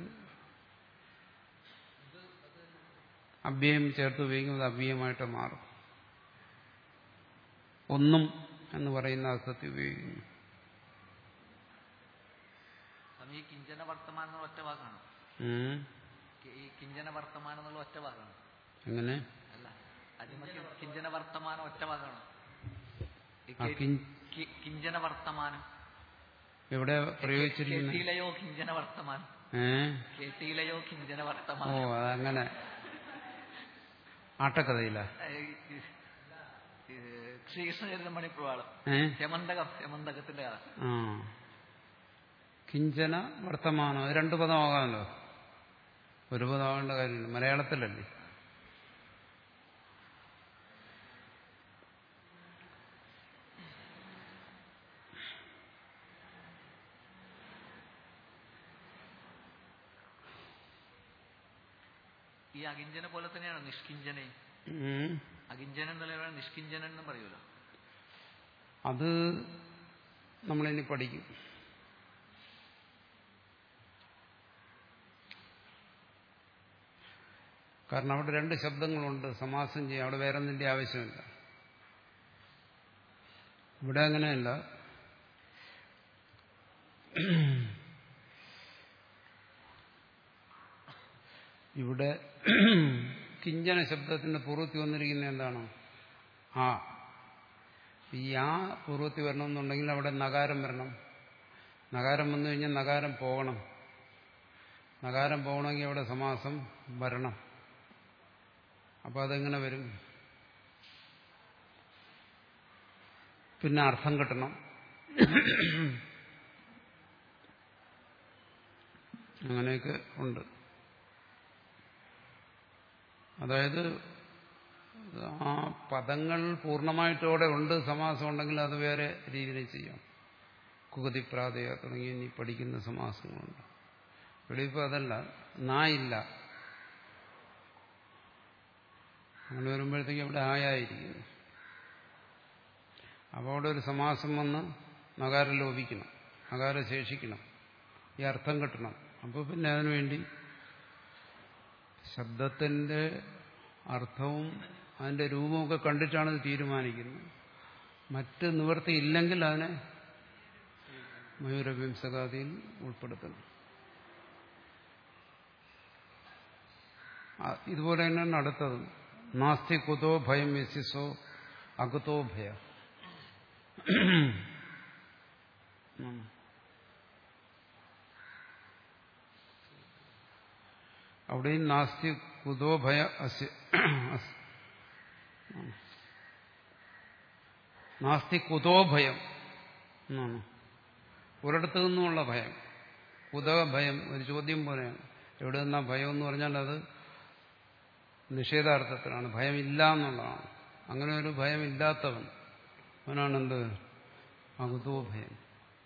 അഭ്യയം ചേർത്ത് ഉപയോഗിക്കുന്നത് അഭ്യയമായിട്ട് മാറും ഒന്നും എന്ന് പറയുന്ന അർത്ഥത്തിൽ ഉപയോഗിക്കുന്നു സ്വാമി ഈ കിഞ്ചന വർത്തമാനം എന്നുള്ള ഒറ്റ വാക്കാണ് ഉം. ഈ കിഞ്ചന വർത്തമാനം എന്നുള്ള ഒറ്റ വാക്കാണ് എങ്ങനെ അല്ല അടിമക്ക് കിഞ്ചന വർത്തമാനം ഒറ്റ വാക്കാണ് ഈ ആ, കെ- കിൻ- കി- കിഞ്ചന വർത്തമാനം എവിടെ പ്രയോഗിച്ചിരിക്കുന്നത് കേട്ടിയിലയോ കിഞ്ചന വർത്തമാനം ഏ കേട്ടിയിലയോ കിഞ്ചന ഓ വർത്തമാനം അതങ്ങനെ ആട്ടക്കഥയില്ല ഏ, ഈ ശ്രീകൃഷ്ണചരിത മണിപ്രവാളം ഏ ഹെമന്തകം ഹെമന്തകത്തിന്റെ കഥ ആ കിഞ്ചന വർത്തമാനം അത് രണ്ട് പദമാകാമല്ലോ ഒരു പദമാകേണ്ട കാര്യമില്ല മലയാളത്തിലല്ലേ ഈ അകിഞ്ചന പോലെ തന്നെയാണ് നിഷ്കിഞ്ചനയും ഉം. അകിഞ്ചനൻ എന്നല്ല നിഷ്കിഞ്ചനൻ എന്നും പറയൂല അത് നമ്മളിനി പഠിക്കും കാരണം അവിടെ രണ്ട് ശബ്ദങ്ങളുണ്ട് സമാസം ചെയ്യാം അവിടെ വേറെ ഒന്നിന്റെ ആവശ്യമില്ല ഇവിടെ അങ്ങനെയല്ല ഇവിടെ കിഞ്ചന ശബ്ദത്തിന്റെ പൂർവ്വത്തിൽ വന്നിരിക്കുന്ന എന്താണ് ആ ഈ ആ പൂർവ്വത്തിൽ വരണമെന്നുണ്ടെങ്കിൽ അവിടെ നകാരം വരണം നകാരം വന്നു കഴിഞ്ഞാൽ നകാരം പോകണം നകാരം പോകണമെങ്കിൽ അവിടെ സമാസം വരണം അപ്പം അതെങ്ങനെ വരും പിന്നെ അർത്ഥം കിട്ടണം അങ്ങനെയൊക്കെ ഉണ്ട് അതായത് ആ പദങ്ങൾ പൂർണ്ണമായിട്ടോടെ ഉണ്ട് സമാസം ഉണ്ടെങ്കിൽ അത് വേറെ രീതിയിൽ ചെയ്യാം കുകുതി പ്രാതയ തുടങ്ങി ഇനി പഠിക്കുന്ന സമാസങ്ങളുണ്ട് ഇവിടെ ഇപ്പോൾ അതല്ല നായില്ല അങ്ങനെ വരുമ്പോഴത്തേക്ക് അവിടെ ആയായിരിക്കുന്നു അപ്പോൾ അവിടെ ഒരു സമാസം വന്ന് നകാരം ലോപിക്കണം നകാരം ശേഷിക്കണം ഈ അർത്ഥം കിട്ടണം അപ്പോൾ പിന്നെ അതിനുവേണ്ടി ശബ്ദത്തിന്റെ അർത്ഥവും അതിന്റെ രൂപമൊക്കെ കണ്ടിട്ടാണ് ഇത് തീരുമാനിക്കുന്നത് മറ്റ് നിവൃത്തി ഇല്ലെങ്കിൽ അതിനെ മയൂരവിംസകാതിയിൽ ഉൾപ്പെടുത്തണം ആ, ഇതുപോലെ തന്നെയാണ് അടുത്തത് നാസ്തി കുതോ ഭയം യസിസോ അകുതോ ഭയ ഉം. അവിടെയും നാസ്തി കുതോ ഭയ അസ്യ അസ്- ഉം. നാസ്തി കുതോ ഭയം എന്നാണ് ഒരിടത്തു നിന്നുമുള്ള ഭയം കുത ഭയം ഒരു ചോദ്യം പോലെയാണ് എവിടെ നിന്നാ ഭയം എന്ന് പറഞ്ഞാൽ അത് നിഷേധാർത്ഥത്തിലാണ് ഭയമില്ല എന്നുള്ളതാണ് അങ്ങനെ ഒരു ഭയമില്ലാത്തവൻ അവനാണ് എന്ത് അകുതോ ഭയം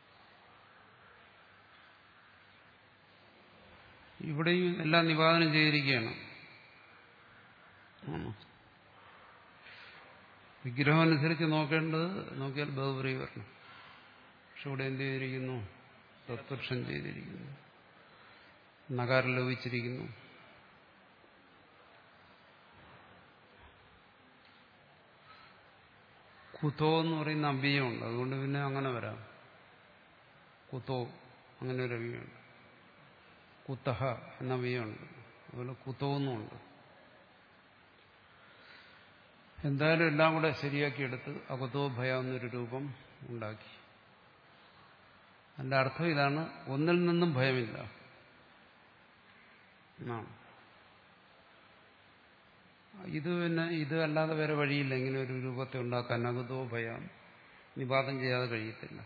ഇവിടെയും എല്ലാം നിവാദനം ചെയ്തിരിക്കുകയാണ് ആണോ? വിഗ്രഹം അനുസരിച്ച് നോക്കേണ്ടത് നോക്കിയാൽ ബഹുപ്രീ വരണം പക്ഷെ ഇവിടെ എന്ത് ചെയ്തിരിക്കുന്നു തത്പുരുഷൻ ചെയ്തിരിക്കുന്നു നഗാരം ലോപിച്ചിരിക്കുന്നു കുതോ എന്ന് പറയുന്ന അമ്പിയുണ്ട് അതുകൊണ്ട് പിന്നെ അങ്ങനെ വരാം കുതോ അങ്ങനെ ഒരു അവിയുണ്ട് കുത്തഹ എന്ന അവിയുണ്ട് അതുപോലെ കുതോ എന്നുമുണ്ട് എന്തായാലും എല്ലാം കൂടെ ശരിയാക്കിയെടുത്ത് അകുതോ ഭയ എന്നൊരു രൂപം ഉണ്ടാക്കി അതിന്റെ അർത്ഥം ഇതാണ് ഒന്നിൽ നിന്നും ഭയമില്ല എന്നാണ് ഇത് പിന്നെ ഇത് അല്ലാതെ വേറെ വഴിയില്ല ഇങ്ങനെ ഒരു രൂപത്തെ ഉണ്ടാക്കാൻ അകുതോ ഭയം നിപാതം ചെയ്യാതെ കഴിയത്തില്ല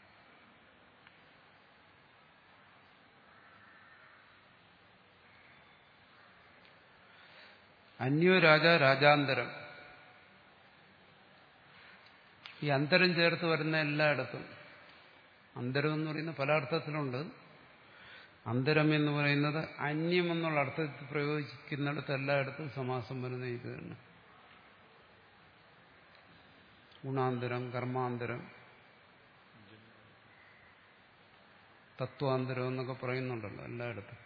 അന്യോ രാജ രാജാന്തരം ഈ അന്തരം ചേർത്ത് വരുന്ന എല്ലായിടത്തും അന്തരം എന്ന് പറയുന്ന പല അർത്ഥത്തിലുണ്ട് അന്തരം എന്ന് പറയുന്നത് അന്യം എന്നുള്ള അർത്ഥത്തിൽ പ്രയോഗിക്കുന്നിടത്ത് എല്ലായിടത്തും സമാസം വരുന്ന ഇത് തന്നെ ഗുണാന്തരം കർമാന്തരം തത്വാന്തരം എന്നൊക്കെ പറയുന്നുണ്ടല്ലോ എല്ലായിടത്തും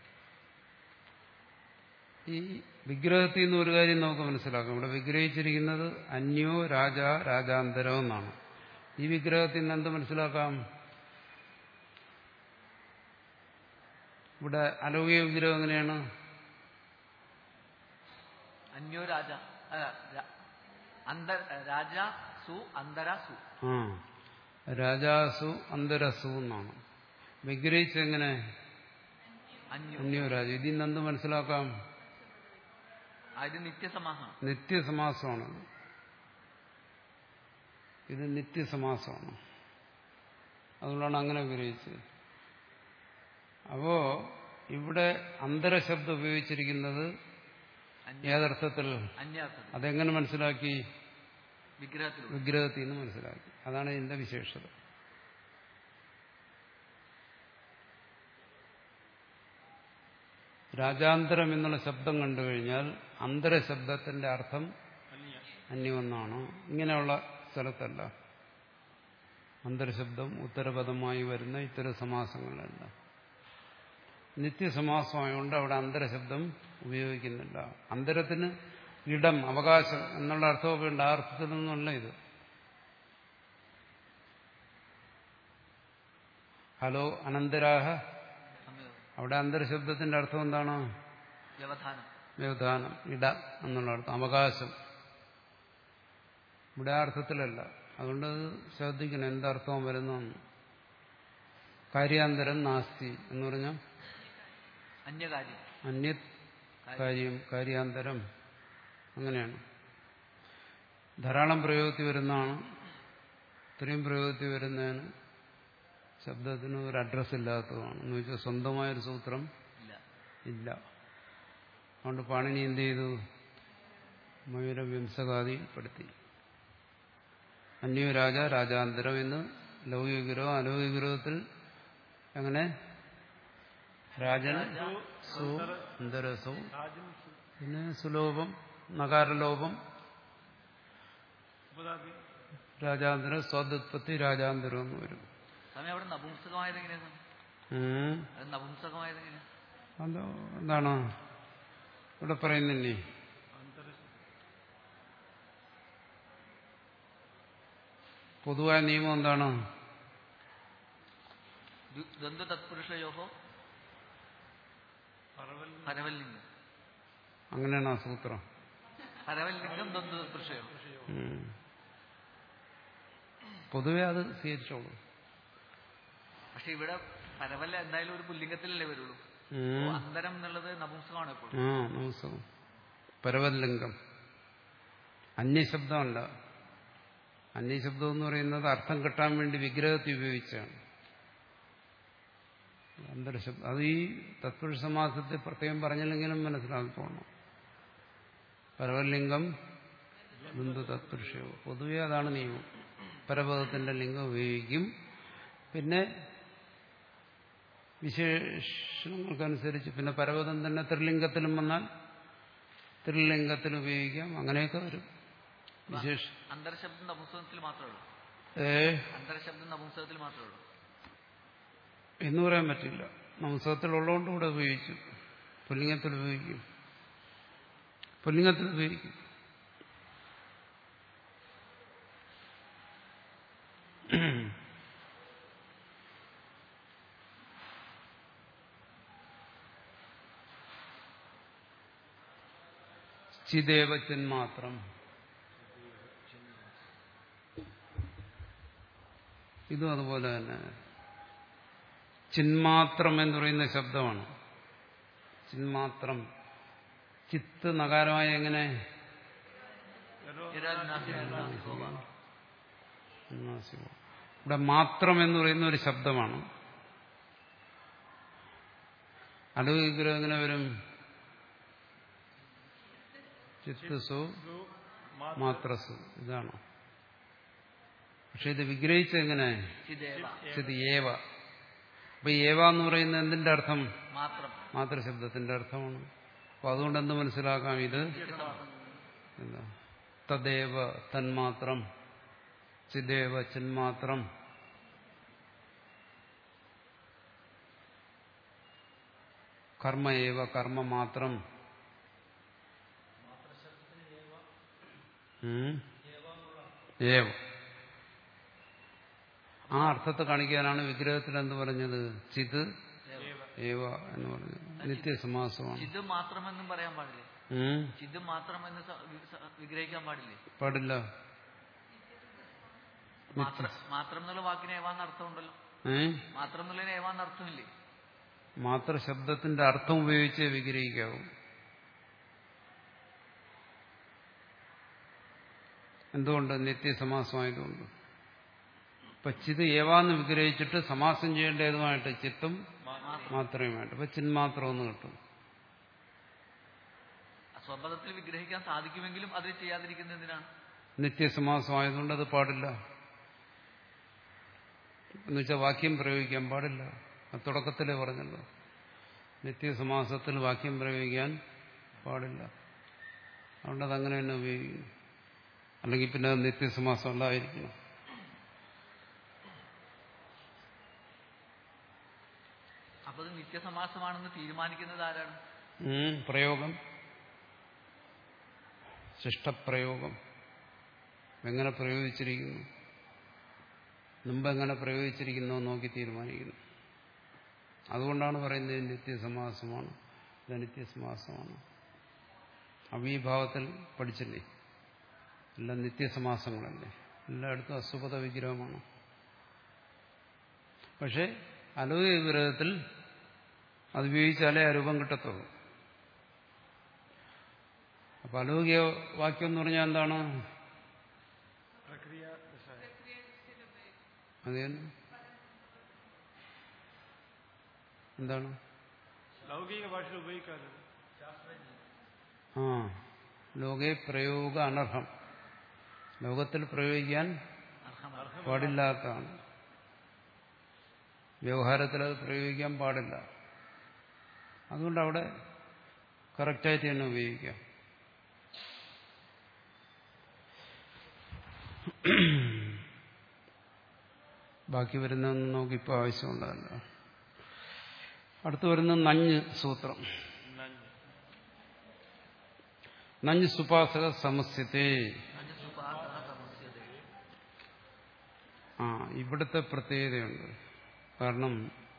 ഈ വിഗ്രഹത്തിൽ നിന്ന് ഒരു കാര്യം നമുക്ക് മനസ്സിലാക്കാം ഇവിടെ വിഗ്രഹിച്ചിരിക്കുന്നത് അന്യോ രാജ രാജാന്തരം എന്നാണ് ഈ വിഗ്രഹത്തിൽ നിന്ന് എന്ത് മനസ്സിലാക്കാം ഇവിടെ അലൗകിക വിഗ്രഹം എങ്ങനെയാണ് അന്യോ രാജ അല്ല, രാ- അന്തർ രാജ സു അന്തര സു ആ രാജാസു അന്തരസു എന്നാണ് വിഗ്രഹിച്ചെങ്ങനെ അന്യോ അന്യോ രാജ ഇതിൽ നിന്ന് എന്ത് മനസ്സിലാക്കാം ആ, ഇത് നിത്യസമാഹമാണ് നിത്യസമാസമാണ് ഇത് നിത്യസമാസമാണ് അതുകൊണ്ടാണ് അങ്ങനെ വിഗ്രഹിച്ചത് അപ്പോ ഇവിടെ അന്തരശബ്ദം ഉപയോഗിച്ചിരിക്കുന്നത് അന്യ ഏതർത്ഥത്തിൽ അന്യാർത്ഥത്തിൽ അതെങ്ങനെ മനസ്സിലാക്കി വിഗ്രഹത്തിലൂടെ വിഗ്രഹത്തിൽ നിന്ന് മനസ്സിലാക്കി അതാണ് ഇതിന്റെ വിശേഷത രാജാന്തരം എന്നുള്ള ശബ്ദം കണ്ടു കഴിഞ്ഞാൽ അന്തരശബ്ദത്തിന്റെ അർത്ഥം അന്യ അന്യമെന്നാണ് ഇങ്ങനെയുള്ള സ്ഥലത്തല്ല അന്തരശബ്ദം ഉത്തരപദമായി വരുന്ന ഇത്തരം സമാസങ്ങളല്ല നിത്യസമാസമായതുകൊണ്ട് അവിടെ അന്തരശബ്ദം ഉപയോഗിക്കുന്നില്ല അന്തരത്തിന് ഇടം അവകാശം എന്നുള്ള അർത്ഥമൊക്കെ ഉണ്ട് ആ അർത്ഥത്തിൽ നിന്നുള്ള ഇത് ഹലോ അനന്തരാഹ സംയോഗം അവിടെ അന്തരശബ്ദത്തിന്റെ അർത്ഥം എന്താണ് വ്യവധാനം വ്യവധാനം ഇട എന്നുള്ള അർത്ഥം അവകാശം ഇവിടെ ആ അർത്ഥത്തിലല്ല അതുകൊണ്ട് അത് ശ്രദ്ധിക്കണം എന്തർത്ഥവും വരുന്നതെന്ന് കാര്യാന്തരം നാസ്തി എന്ന് പറഞ്ഞാൽ അന്യകാര്യം അന്യ കാര്യം കാര്യാന്തരം അങ്ങനെയാണ് ധാരാളം പ്രയോഗത്തിൽ വരുന്നതാണ് ഇത്രയും പ്രയോഗത്തിൽ വരുന്നതിന് ശബ്ദത്തിന് ഒരു അഡ്രസ് ഇല്ലാത്തതാണ് എന്ന് വെച്ചാൽ സ്വന്തമായൊരു സൂത്രം ഇല്ല ഇല്ല അതുകൊണ്ട് പാണിനി എന്ത് ചെയ്തു മയൂര വിംസകാദിപ്പെടുത്തി അന്യോ രാജ രാജാന്തരം എന്ന് ലൗകികരോ അലൗകികരോത്തിൽ എങ്ങനെ രാജൻ സു അന്തരസു രാജൻ സു- പിന്നെ സുലോഭം നകാരലോപം ഉപദാതി രാജാന്തരം സ്വാദുത്പത്തി രാജാന്തരം എന്ന് വരും സമയം അവിടെ നപുംസകമായത് എങ്ങനെയാ സ്വാമി? ഉം. അത് നപുംസകമായത് എങ്ങനെയാ അത് എന്താണ് ഇവിടെ പറയുന്നില്ലേ അന്തര പൊതുവായ നിയമം എന്താണ് ദ്വ- ദ്വന്ദ്വ തത്പുരുഷയോഹോ പറവൽ പരവല്ലിംഗം അങ്ങനെയാണ് ആ സൂത്രം പരവല്ലിംഗം ദ്വന്ദ്വ തത്പുരുഷയോ ഉം. പൊതുവെ അത് സ്വീകരിച്ചോളൂ പക്ഷെ ഇവിടെ പരവല്ല എന്തായാലും ഒരു പുല്ലിംഗത്തിലല്ലേ വരുള്ളൂ ഉം. അപ്പോ അന്തരം എന്നുള്ളത് നപുംസകമാണ് ഇപ്പോൾ ആ നമസ്കാരം പരവല്ലിംഗം അന്യശബ്ദമല്ല അന്യശബ്ദം എന്ന് പറയുന്നത് അർത്ഥം കിട്ടാൻ വേണ്ടി വിഗ്രഹത്തിൽ ഉപയോഗിച്ചാണ് അന്തരശബ്ദം അത് ഈ തത്പുരുഷ സമാസത്തിൽ പ്രത്യേകം പറഞ്ഞില്ലെങ്കിലും മനസ്സിലാക്കിക്കോണം പരവലിംഗം ബിന്ദു തത്പുരുഷയോ പൊതുവെ അതാണ് നിയമം പരപദത്തിന്റെ ലിംഗം ഉപയോഗിക്കും പിന്നെ വിശേഷണങ്ങൾക്കനുസരിച്ച് പിന്നെ പരപദം തന്നെ ത്രിലിംഗത്തിലും വന്നാൽ ത്രിലിംഗത്തിൽ ഉപയോഗിക്കാം അങ്ങനെയൊക്കെ വരും വിശേഷ അന്തരശബ്ദം നപുംസകത്തിൽ മാത്രമേ ഉള്ളൂ ഏ അന്തരശബ്ദം നപുംസകത്തിൽ മാത്രമേ ഉള്ളൂ എന്ന് പറയാൻ പറ്റില്ല നംസത്തിലുള്ളതുകൊണ്ട് ഇവിടെ ഉപയോഗിച്ചു പുല്ലിംഗത്തിൽ ഉപയോഗിക്കും പുല്ലിംഗത്തിൽ ഉപയോഗിക്കും ചിദേവച്ചൻ മാത്രം ഇതും അതുപോലെ തന്നെ ചിന്മാത്രം എന്ന് പറയുന്ന ശബ്ദമാണ് ചിന്മാത്രം ചിത്ത് നകാരമായ എങ്ങനെ ഇവിടെ മാത്രം എന്ന് പറയുന്ന ഒരു ശബ്ദമാണ് അലൗകിഗ്രഹം എങ്ങനെ വരും ചിത്തസു മാത്രസു ഇതാണ് പക്ഷെ ഇത് വിഗ്രഹിച്ചെങ്ങനെ ചിദേവ ചിത് ഏവ അപ്പൊ ഏവ എന്ന് പറയുന്നത് എന്തിന്റെ അർത്ഥം മാത്രം മാത്രശബ്ദത്തിന്റെ അർത്ഥമാണ് അപ്പൊ അതുകൊണ്ട് എന്ത് മനസ്സിലാക്കാം ഇത് എന്താ തദേവ തന്മാത്രം ചിദേവ ചിന്മാത്രം കർമ്മ ഏവ കർമ്മ മാത്രം ഉം. ഏവ ആ അർത്ഥത്തെ കാണിക്കാനാണ് വിഗ്രഹത്തിൽ എന്ത് പറഞ്ഞത് ചിത് ഏവ എന്ന് പറഞ്ഞത് നിത്യസമാസമാണ് ചിത് മാത്രമെന്നും പറയാൻ പാടില്ലേ ഉം. ചിത് മാത്രമെന്ന് സ- വി- സ- വിഗ്രഹിക്കാൻ പാടില്ലേ പാടില്ല മാത്രം മാത്രം എന്നുള്ള വാക്കിന് ഏവാന്ന് അർത്ഥമുണ്ടല്ലോ ഏ മാത്രം എന്നുള്ളതിന് ഏവാന്ന് അർത്ഥമില്ലേ മാത്ര ശബ്ദത്തിന്റെ അർത്ഥം ഉപയോഗിച്ചേ വിഗ്രഹിക്കാവൂ എന്തുകൊണ്ട് നിത്യസമാസമായതുകൊണ്ട് ഇപ്പൊ ചിത് ഏവാന്ന് വിഗ്രഹിച്ചിട്ട് സമാസം ചെയ്യേണ്ടതുമായിട്ട് ചിത്തും മാത്രമേമായിട്ട് ഇപ്പൊ ചിന്മാത്രം എന്ന് കിട്ടും സ്വപദത്തിൽ വിഗ്രഹിക്കാൻ സാധിക്കുമെങ്കിലും അത് ചെയ്യാതിരിക്കുന്നത് എന്തിനാണ് നിത്യസമാസമായതുകൊണ്ട് അത് പാടില്ല എന്നുവെച്ചാൽ വാക്യം പ്രയോഗിക്കാൻ പാടില്ല അത് തുടക്കത്തിലേ പറഞ്ഞല്ലോ നിത്യസമാസത്തിൽ വാക്യം പ്രയോഗിക്കാൻ പാടില്ല അതുകൊണ്ട് അതങ്ങനെ തന്നെ ഉപയോഗിക്കുന്നു അല്ലെങ്കിൽ പിന്നെ അത് നിത്യസമാസം അല്ലായിരിക്കണം അപ്പൊ അത് നിത്യസമാസമാണെന്ന് തീരുമാനിക്കുന്നത് ആരാണ് ഉം, പ്രയോഗം ശിഷ്ടപ്രയോഗം എങ്ങനെ പ്രയോഗിച്ചിരിക്കുന്നു മുമ്പ് എങ്ങനെ പ്രയോഗിച്ചിരിക്കുന്നു എന്ന് നോക്കി തീരുമാനിക്കുന്നു അതുകൊണ്ടാണ് പറയുന്നത് ഇത് നിത്യസമാസമാണ് ഇത് നിത്യസമാസമാണ് അവീഭാവത്തിൽ പഠിച്ചില്ലേ എല്ലാം നിത്യസമാസങ്ങളല്ലേ എല്ലായിടത്തും അസുപത വിഗ്രഹമാണ് പക്ഷെ അലൗകിക വിഗ്രഹത്തിൽ അത് ഉപയോഗിച്ചാലേ ആ രൂപം കിട്ടത്തുള്ളൂ അപ്പൊ അലൗകിക വാക്യം എന്ന് പറഞ്ഞാൽ എന്താണ് പ്രക്രിയ ദശായ അത് തന്നെ എന്താണ് ലൗകിക ഭാഷയിൽ ഉപയോഗിക്കാറ് ആ ലോകെ പ്രയോഗ അനർഹം ലോകത്തിൽ പ്രയോഗിക്കാൻ അർഹമല്ല പാടില്ലാത്തതാണ് വ്യവഹാരത്തിൽ അത് പ്രയോഗിക്കാൻ പാടില്ല അതുകൊണ്ട് അവിടെ കറക്റ്റായിട്ട് തന്നെ ഉപയോഗിക്കാം ബാക്കി വരുന്നതൊന്നും നമുക്കിപ്പോൾ ആവശ്യമുണ്ടല്ല അടുത്ത് വരുന്ന നഞ്ഞ് സൂത്രം നഞ്ഞ് നഞ്ഞ് സുപാസക സമസ്യത്തെ സുപാസന സമസ്യതേ ആ ഇവിടുത്തെ പ്രത്യേകതയുണ്ട് കാരണം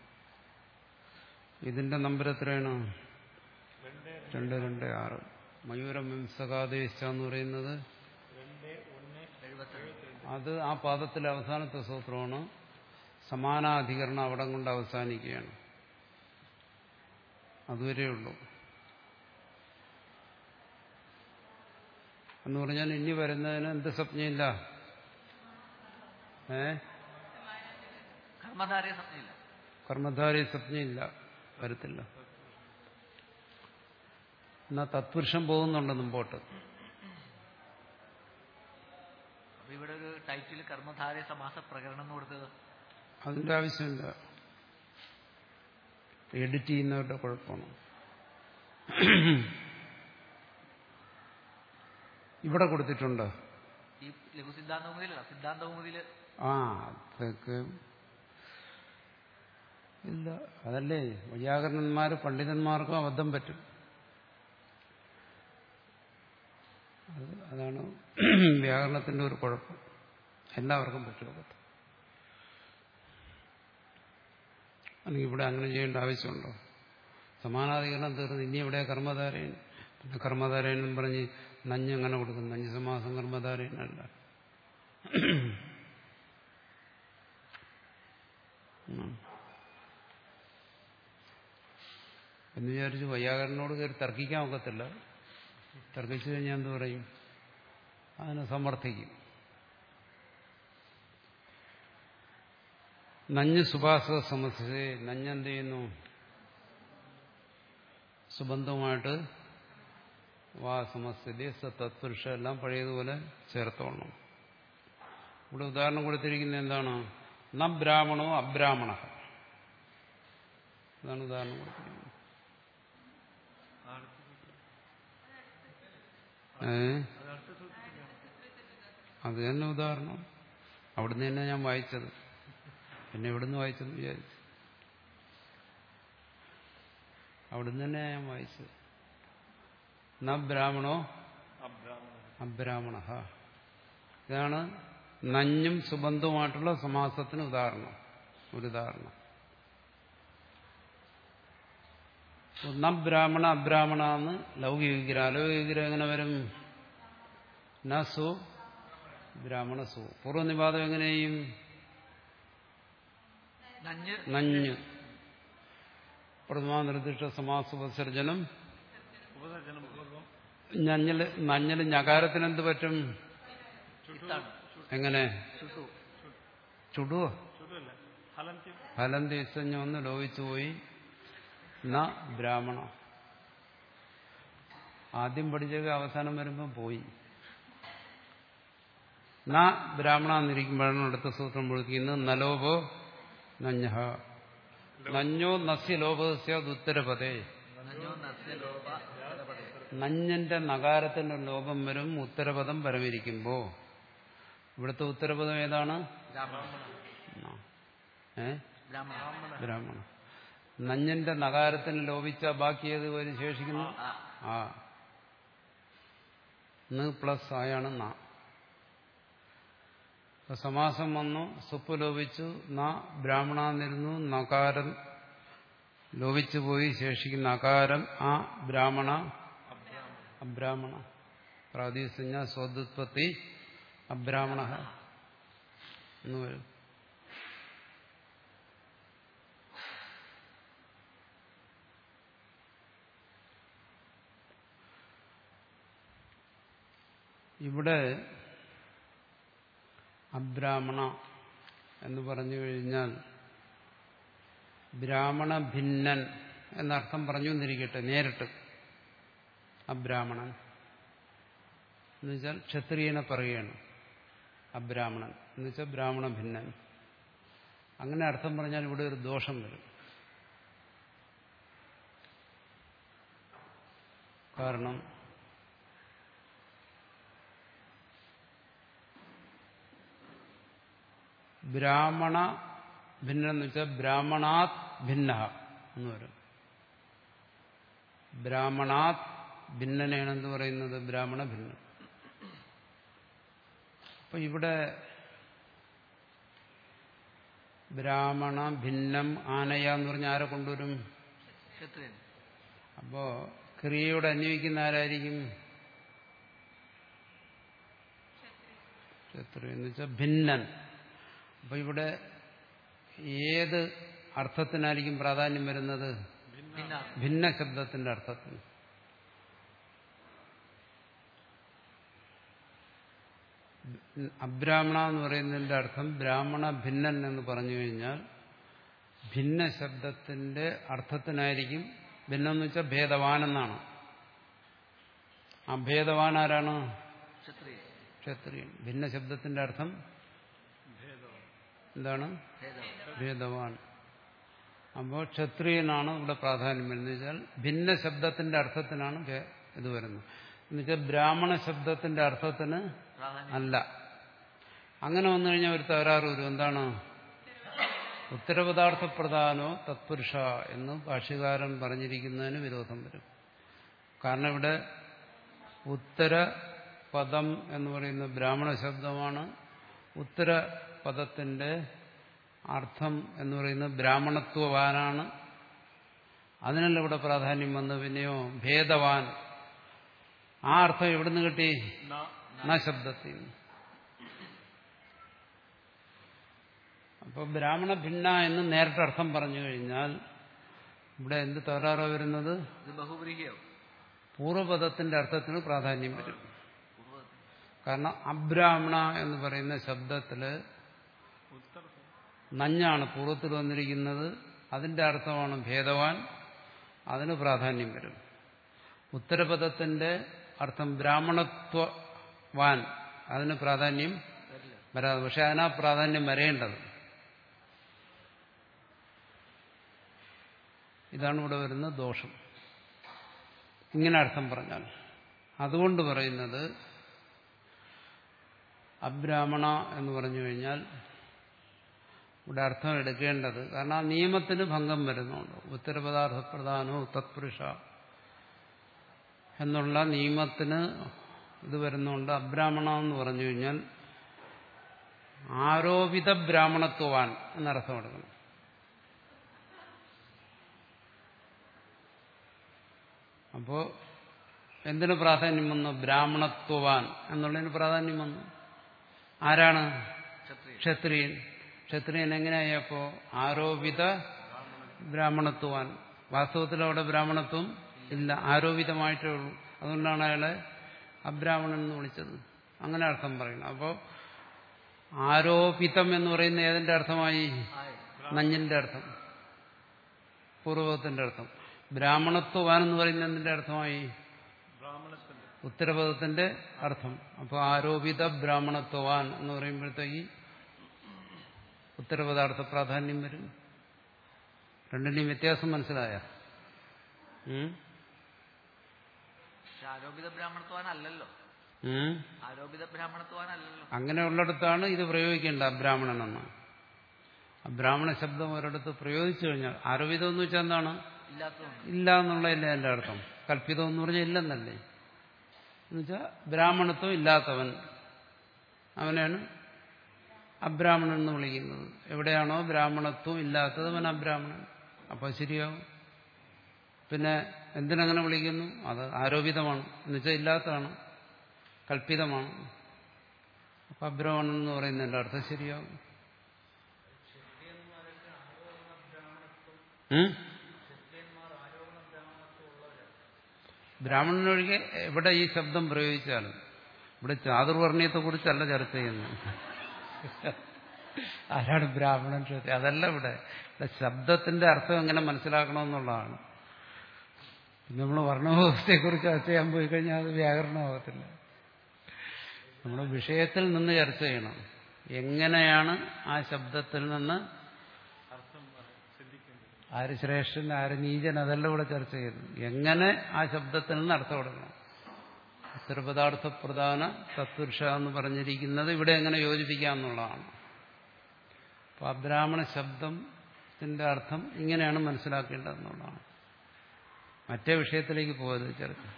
ഇതിന്റെ നമ്പർ എത്രയാണ് രണ്ട് രണ്ട് രണ്ട് ആറ് മയൂരം വിംസകാദേശ എന്ന് പറയുന്നത് രണ്ട് ഒന്ന് എഴുപത്തി അത് ആ പാദത്തിലെ അവസാനത്തെ സൂത്രമാണ് സമാനാധികരണം അവിടം കൊണ്ട് അവസാനിക്കുകയാണ് അതുവരെയുള്ളൂ എന്ന് പറഞ്ഞാൽ ഇനി വരുന്നതിന് എന്ത് സ്വപ്നയില്ല ഏ കർമ്മധാരയ സംജ്ഞയില്ല കർമ്മധാരി സ്വപ്നയില്ല വരത്തില്ല എന്നാ തത്പുരുഷം പോകുന്നുണ്ട് മുമ്പോട്ട് അപ്പൊ ഇവിടെ ഒരു ടൈറ്റിൽ കർമ്മധാരയ സമാസ പ്രകരണം എന്ന് കൊടുത്തത് അതിന്റെ ആവശ്യമില്ല എഡിറ്റ് ചെയ്യുന്നവരുടെ കുഴപ്പമാണ് ഇവിടെ കൊടുത്തിട്ടുണ്ട് ഈ ലഘു സിദ്ധാന്തമുതിലല്ല സിദ്ധാന്തമുതില് ആ അതൊക്കെ ഇല്ല അതല്ലേ വൈയാകരണന്മാർ പണ്ഡിതന്മാർക്കും അബദ്ധം പറ്റും അത് അതാണ് വ്യാകരണത്തിന്റെ ഒരു കുഴപ്പം എല്ലാവർക്കും പറ്റും അബദ്ധം അല്ലെങ്കിൽ ഇവിടെ അങ്ങനെ ചെയ്യേണ്ട ആവശ്യമുണ്ടോ സമാനാധികരണം തീർന്ന് ഇനി ഇവിടെ കർമ്മധാരയൻ പിന്നെ കർമ്മധാരയനും പറഞ്ഞ് നഞ്ഞ് അങ്ങനെ കൊടുക്കും നഞ്ഞ് സമാസം കർമ്മധാരയനല്ല ഉം. എന്ന് വിചാരിച്ച് വൈയാകരനോട് കയറി തർക്കിക്കാൻ ഒക്കത്തില്ല തർക്കിച്ചു കഴിഞ്ഞാൽ എന്ത് പറയും അതിനെ സമർത്ഥിക്കും നഞ്ഞ് സുഭാസക സമസ്യയെ നഞ്ഞെന്ത് ചെയ്യുന്നു സുബന്ധവുമായിട്ട് വാ സമസ്യതി സ തത്പുരുഷ എല്ലാം പഴയതുപോലെ ചേർത്തോളണം ഇവിടെ ഉദാഹരണം കൊടുത്തിരിക്കുന്നത് എന്താണ് ന ബ്രാഹ്മണോ അബ്രാഹ്മണ അതാണ് ഉദാഹരണം കൊടുത്തിരിക്കുന്നത് ഏ അത് അടുത്ത സൂത്രത്തിലാണ് അത് തന്നെ ഉദാഹരണം അവിടുന്ന് തന്നെ ഞാൻ വായിച്ചത് പിന്നെ എവിടുന്ന് വായിച്ചെന്ന് വിചാരിച്ചു അവിടുന്ന് തന്നെ ഞാൻ വായിച്ചത് ന ബ്രാഹ്മണോ അബ്രാഹ്മണ അബ്രാഹ്മണ ഇതാണ് നഞ്ഞും സുബന്ധവുമായിട്ടുള്ള സമാസത്തിന് ഉദാഹരണം ഒരു ഉദാഹരണം ന ബ്രാഹ്മണ അബ്രാഹ്മണ എന്ന് ലൗകിക വിഗ്രഹം അലൗകിക വിഗ്രഹം എങ്ങനെ വരും ന സു ബ്രാഹ്മണ സു പൂർവ്വനിപാതം എങ്ങനെയും നഞ്ഞ് നഞ്ഞ് പ്രഥമാ നിർദ്ദിഷ്ട സമാസോപസർജനം ഉപസർജനം പൂർവ്വം ഞഞ്ഞല് നഞ്ഞല് ഞകാരത്തിന് എന്ത് പറ്റും ഇത്താണ് എങ്ങനെ ചുട്ടു ചുടുവോ ചുരുവല്ല ഹലന്തി ഫലം തീസഞ്ഞ ഒന്ന് ലോപിച്ചു പോയി ന ബ്രാഹ്മണ ആദ്യം പഠിച്ചൊക്കെ അവസാനം വരുമ്പോൾ പോയി ന ബ്രാഹ്മണ എന്നിരിക്കുമ്പോഴാണ് അടുത്ത സൂത്രം പൊളിക്കുന്നത് നലോപോ നഞ്ഞഹ നഞ്ഞോ നസ്യ ലോപസ്യ ഉത്തരപദേ നഞ്ഞോ നസ്യ ലോപ ഉത്തരപദേ. നഞ്ഞന്റെ നകാരത്തിന്റെ ലോപം വരും ഉത്തരപദം പരമിരിക്കുമ്പോ ഇവിടുത്തെ ഉത്തരപദം ഏതാണ് ബ്രാഹ്മണ ന. ഏ ബ്രാഹ്മണ ബ്രാഹ്മണ നഞ്ഞന്റെ നകാരത്തിന് ലോപിച്ച ബാക്കി ഏത് വരും ശേഷിക്കുന്നു ആ. ആ ന് പ്ലസ് ആയാണ് ന അപ്പൊ സമാസം വന്നു സുപ്പ് ലോപിച്ചു ന ബ്രാഹ്മണന്നിരുന്നു നകാരം ലോപിച്ചു പോയി ശേഷിക്കുന്ന അകാരം ആ ബ്രാഹ്മണ അബ്രാഹ്മണ പ്രാതിസഞ്ജ സ്വദുത്പത്തി അബ്രാഹ്മണ എന്ന് വരും ഇവിടെ അബ്രാഹ്മണ എന്ന് പറഞ്ഞു കഴിഞ്ഞാൽ ബ്രാഹ്മണ ഭിന്നൻ എന്നർത്ഥം പറഞ്ഞു എന്നിരിക്കട്ടെ നേരിട്ട് അബ്രാഹ്മണൻ എന്നുവെച്ചാൽ ക്ഷത്രിയനെ പറയുകയാണ് അബ്രാഹ്മണൻ എന്നുവെച്ചാൽ ബ്രാഹ്മണ ഭിന്നൻ അങ്ങനെ അർത്ഥം പറഞ്ഞാൽ ഇവിടെ ഒരു ദോഷം വരും കാരണം ബ്രാഹ്മണ ഭിന്നം എന്ന് വെച്ചാൽ ബ്രാഹ്മണാത് ഭിന്ന എന്ന് വരും ബ്രാഹ്മണാത് ഭിന്നനെയാണ് എന്ത് പറയുന്നത് ബ്രാഹ്മണ ഭിന്നം അപ്പൊ ഇവിടെ ബ്രാഹ്മണ ഭിന്നം ആനയ എന്ന് പറഞ്ഞ ആരെ കൊണ്ടുവരും ക്ഷത്രിയൻ അപ്പോ ക്രിയയോട് അന്വയിക്കുന്ന ആരായിരിക്കും ക്ഷത്രിയ എന്ന് വെച്ചാൽ ഭിന്നൻ അപ്പൊ ഇവിടെ ഏത് അർത്ഥത്തിനായിരിക്കും പ്രാധാന്യം വരുന്നത് ഭിന്ന ഭിന്ന ശബ്ദത്തിന്റെ അർത്ഥത്തിന് അബ്രാഹ്മണ എന്ന് പറയുന്നതിന്റെ അർത്ഥം ബ്രാഹ്മണ ഭിന്നൻ എന്ന് പറഞ്ഞു കഴിഞ്ഞാൽ ഭിന്ന ശബ്ദത്തിന്റെ അർത്ഥത്തിനായിരിക്കും ഭിന്നം എന്ന് വെച്ചാൽ ഭേദവാൻ എന്നാണ് ആ ഭേദവാൻ ആരാണ് ക്ഷത്രിയൻ ക്ഷത്രിയൻ ഭിന്ന ശബ്ദത്തിന്റെ അർത്ഥം എന്താണ് ഭേദം ഭേദവാൻ അപ്പോൾ ക്ഷത്രിയനാണ് ഇവിടെ പ്രാധാന്യം വരുന്നത് വെച്ചാൽ ഭിന്ന ശബ്ദത്തിന്റെ അർത്ഥത്തിനാണ് ഭേ- ഇത് വരുന്നത് എന്നുവെച്ചാൽ ബ്രാഹ്മണ ശബ്ദത്തിന്റെ അർത്ഥത്തിന് പ്രാധാന്യം അല്ല അങ്ങനെ വന്നു കഴിഞ്ഞാൽ ഒരു തകരാറ് വരും എന്താണ് ഉത്തരപദാർത്ഥ പ്രധാനോ തത്പുരുഷ എന്ന് ഭാഷ്യകാരൻ പറഞ്ഞിരിക്കുന്നതിന് വിരോധം വരും കാരണം ഇവിടെ ഉത്തര പദം എന്ന് പറയുന്ന ബ്രാഹ്മണ ശബ്ദമാണ് ഉത്തര പദത്തിന്റെ അർത്ഥം എന്ന് പറയുന്നത് ബ്രാഹ്മണത്വവാനാണ് അതിനല്ല ഇവിടെ പ്രാധാന്യം വന്നു പിന്നെയോ ഭേദവാൻ ആ അർത്ഥം എവിടുന്ന് കിട്ടി ന ശബ്ദത്തിൽ നിന്ന്. അപ്പോൾ ബ്രാഹ്മണ ഭിന്ന എന്ന് നേരിട്ട് അർത്ഥം പറഞ്ഞു കഴിഞ്ഞാൽ ഇവിടെ എന്ത് തകരാറോ വരുന്നത് ഇത് ബഹുബ്രീഹിയോ പൂർവ്വപദത്തിന്റെ അർത്ഥത്തിന് പ്രാധാന്യം വരും പൂർവ്വത്തിൽ കാരണം അബ്രാഹ്മണ എന്ന് പറയുന്ന ശബ്ദത്തില് നഞ്ഞാണ് പൂർവ്വത്തിൽ വന്നിരിക്കുന്നത് അതിന്റെ അർത്ഥമാണ് ഭേദവാൻ അതിന് പ്രാധാന്യം വരും ഉത്തരപദത്തിന്റെ അർത്ഥം ബ്രാഹ്മണത്വവാൻ അതിന് പ്രാധാന്യം വരില്ല വരാതെ പക്ഷെ അതിനാ പ്രാധാന്യം വരേണ്ടത് ഇതാണ് ഇവിടെ വരുന്ന ദോഷം ഇങ്ങനെ അർത്ഥം പറഞ്ഞാൽ അതുകൊണ്ട് പറയുന്നത് അബ്രാഹ്മണ എന്ന് പറഞ്ഞു കഴിഞ്ഞാൽ ഇവിടെ അർത്ഥം എടുക്കേണ്ടത് കാരണം ആ നിയമത്തിന് ഭംഗം വരുന്നുണ്ട് ഉത്തരപദാർത്ഥ പ്രധാനോ തത്പുരുഷ എന്നുള്ള നിയമത്തിന് ഇത് വരുന്നുണ്ട് അബ്രാഹ്മണ എന്ന് പറഞ്ഞു കഴിഞ്ഞാൽ ആരോപിത ബ്രാഹ്മണത്വവാൻ എന്നർത്ഥം എടുക്കണം അപ്പോ എന്തിനു പ്രാധാന്യം വന്നു ബ്രാഹ്മണത്വവാൻ എന്നുള്ളതിന് പ്രാധാന്യം വന്നു ആരാണ് ക്ഷത്രിയൻ ക്ഷത്രിയൻ ക്ഷത്രിയൻ എങ്ങനെയായപ്പോ ആരോപിത ബ്രാഹ്മണത്വവാൻ വാസ്തവത്തിൽ അവിടെ ബ്രാഹ്മണത്വം ഇല്ല ആരോപിതമായിട്ടേ ഉള്ളൂ അതുകൊണ്ടാണ് അയാളെ അബ്രാഹ്മണൻ എന്ന് വിളിച്ചത് അങ്ങനെ അർത്ഥം പറയുന്നു അപ്പോൾ ആരോപിതം എന്ന് പറയുന്ന ഏതിന്റെ അർത്ഥമായി ആയി നഞ്ഞിന്റെ അർത്ഥം പൂർവപദത്തിന്റെ അർത്ഥം ബ്രാഹ്മണത്വവാൻ എന്ന് പറയുന്ന എന്തിന്റെ അർത്ഥമായി ബ്രാഹ്മണത്തിന്റെ ഉത്തരപദത്തിന്റെ അർത്ഥം അപ്പോൾ ആരോപിത ബ്രാഹ്മണത്വവാൻ എന്ന് പറയുമ്പോഴത്തേക്ക് ഉത്തരപദാർത്ഥ പ്രാധാന്യം വരും രണ്ടിന്റെയും വ്യത്യാസം മനസ്സിലായ പക്ഷെ ആരോപിത ബ്രാഹ്മണത്വാനല്ലല്ലോ ആരോപിത ബ്രാഹ്മണത്വാനല്ലല്ലോ അങ്ങനെയുള്ളിടത്താണ് ഇത് പ്രയോഗിക്കേണ്ട അബ്രാഹ്മണനെന്ന് അബ്രാഹ്മണ ശബ്ദം ഒരിടത്ത് പ്രയോഗിച്ചു കഴിഞ്ഞാൽ ആരോപിതം എന്ന് വെച്ചാൽ എന്താണ് ഇല്ലാത്തതുകൊണ്ട് ഇല്ല എന്നുള്ളതല്ലേ എൻ്റെ അർത്ഥം കൽപ്പിതം എന്ന് പറഞ്ഞാൽ ഇല്ലെന്നല്ലേ എന്നുവെച്ചാൽ ബ്രാഹ്മണത്വം ഇല്ലാത്തവൻ അവനാണ് അബ്രാഹ്മണൻ എന്ന് വിളിക്കുന്നത് എവിടെയാണോ ബ്രാഹ്മണത്വം ഇല്ലാത്തത് അവൻ അബ്രാഹ്മണൻ അപ്പോൾ ശരിയാവും പിന്നെ എന്തിനങ്ങനെ വിളിക്കുന്നു അത് ആരോപിതമാണ് എന്നുവെച്ചാൽ ഇല്ലാത്തതാണ് കൽപ്പിതമാണ് അപ്പം അബ്രാഹ്മണൻ എന്ന് പറയുന്നതിൻ്റെ അർത്ഥം ശരിയാവും ഉം? ബ്രാഹ്മണനൊഴികെ എവിടെ ഈ ശബ്ദം പ്രയോഗിച്ചാലും ഇവിടെ ചാതുർവർണ്ണയത്തെക്കുറിച്ചല്ല ചർച്ച ചെയ്യുന്നത് ആരാണ് ബ്രാഹ്മണൻ ചോദിച്ചത് അതല്ല ഇവിടെ ഇവിടെ ശബ്ദത്തിന്റെ അർത്ഥം എങ്ങനെ മനസ്സിലാക്കണമെന്നുള്ളതാണ് പിന്നെ നമ്മൾ വർണ്ണവ്യവസ്ഥയെക്കുറിച്ച് ചർച്ച ചെയ്യാൻ പോയി കഴിഞ്ഞാൽ അത് വ്യാകരണമാകത്തില്ല നമ്മുടെ വിഷയത്തിൽ നിന്ന് ചർച്ച ചെയ്യണം എങ്ങനെയാണ് ആ ശബ്ദത്തിൽ നിന്ന് അർത്ഥം ചിന്തിക്കുന്നത് ആര് ശ്രേഷ്ഠൻ ആര് നീചൻ അതെല്ലാം ഇവിടെ ചർച്ച ചെയ്യുന്നു എങ്ങനെ ആ ശബ്ദത്തിൽ നിന്ന് അർത്ഥം കൊടുക്കണം ഉത്തരപദാർത്ഥ പ്രധാന തത്പുരുഷ എന്ന് പറഞ്ഞിരിക്കുന്നത് ഇവിടെ എങ്ങനെ യോജിപ്പിക്കാം എന്നുള്ളതാണ് അപ്പൊ അബ്രാഹ്മണ ശബ്ദത്തിന്റെ അർത്ഥം ഇങ്ങനെയാണ് മനസ്സിലാക്കേണ്ടതെന്നുള്ളതാണ് മറ്റേ വിഷയത്തിലേക്ക് പോയത് ചെറുപ്പം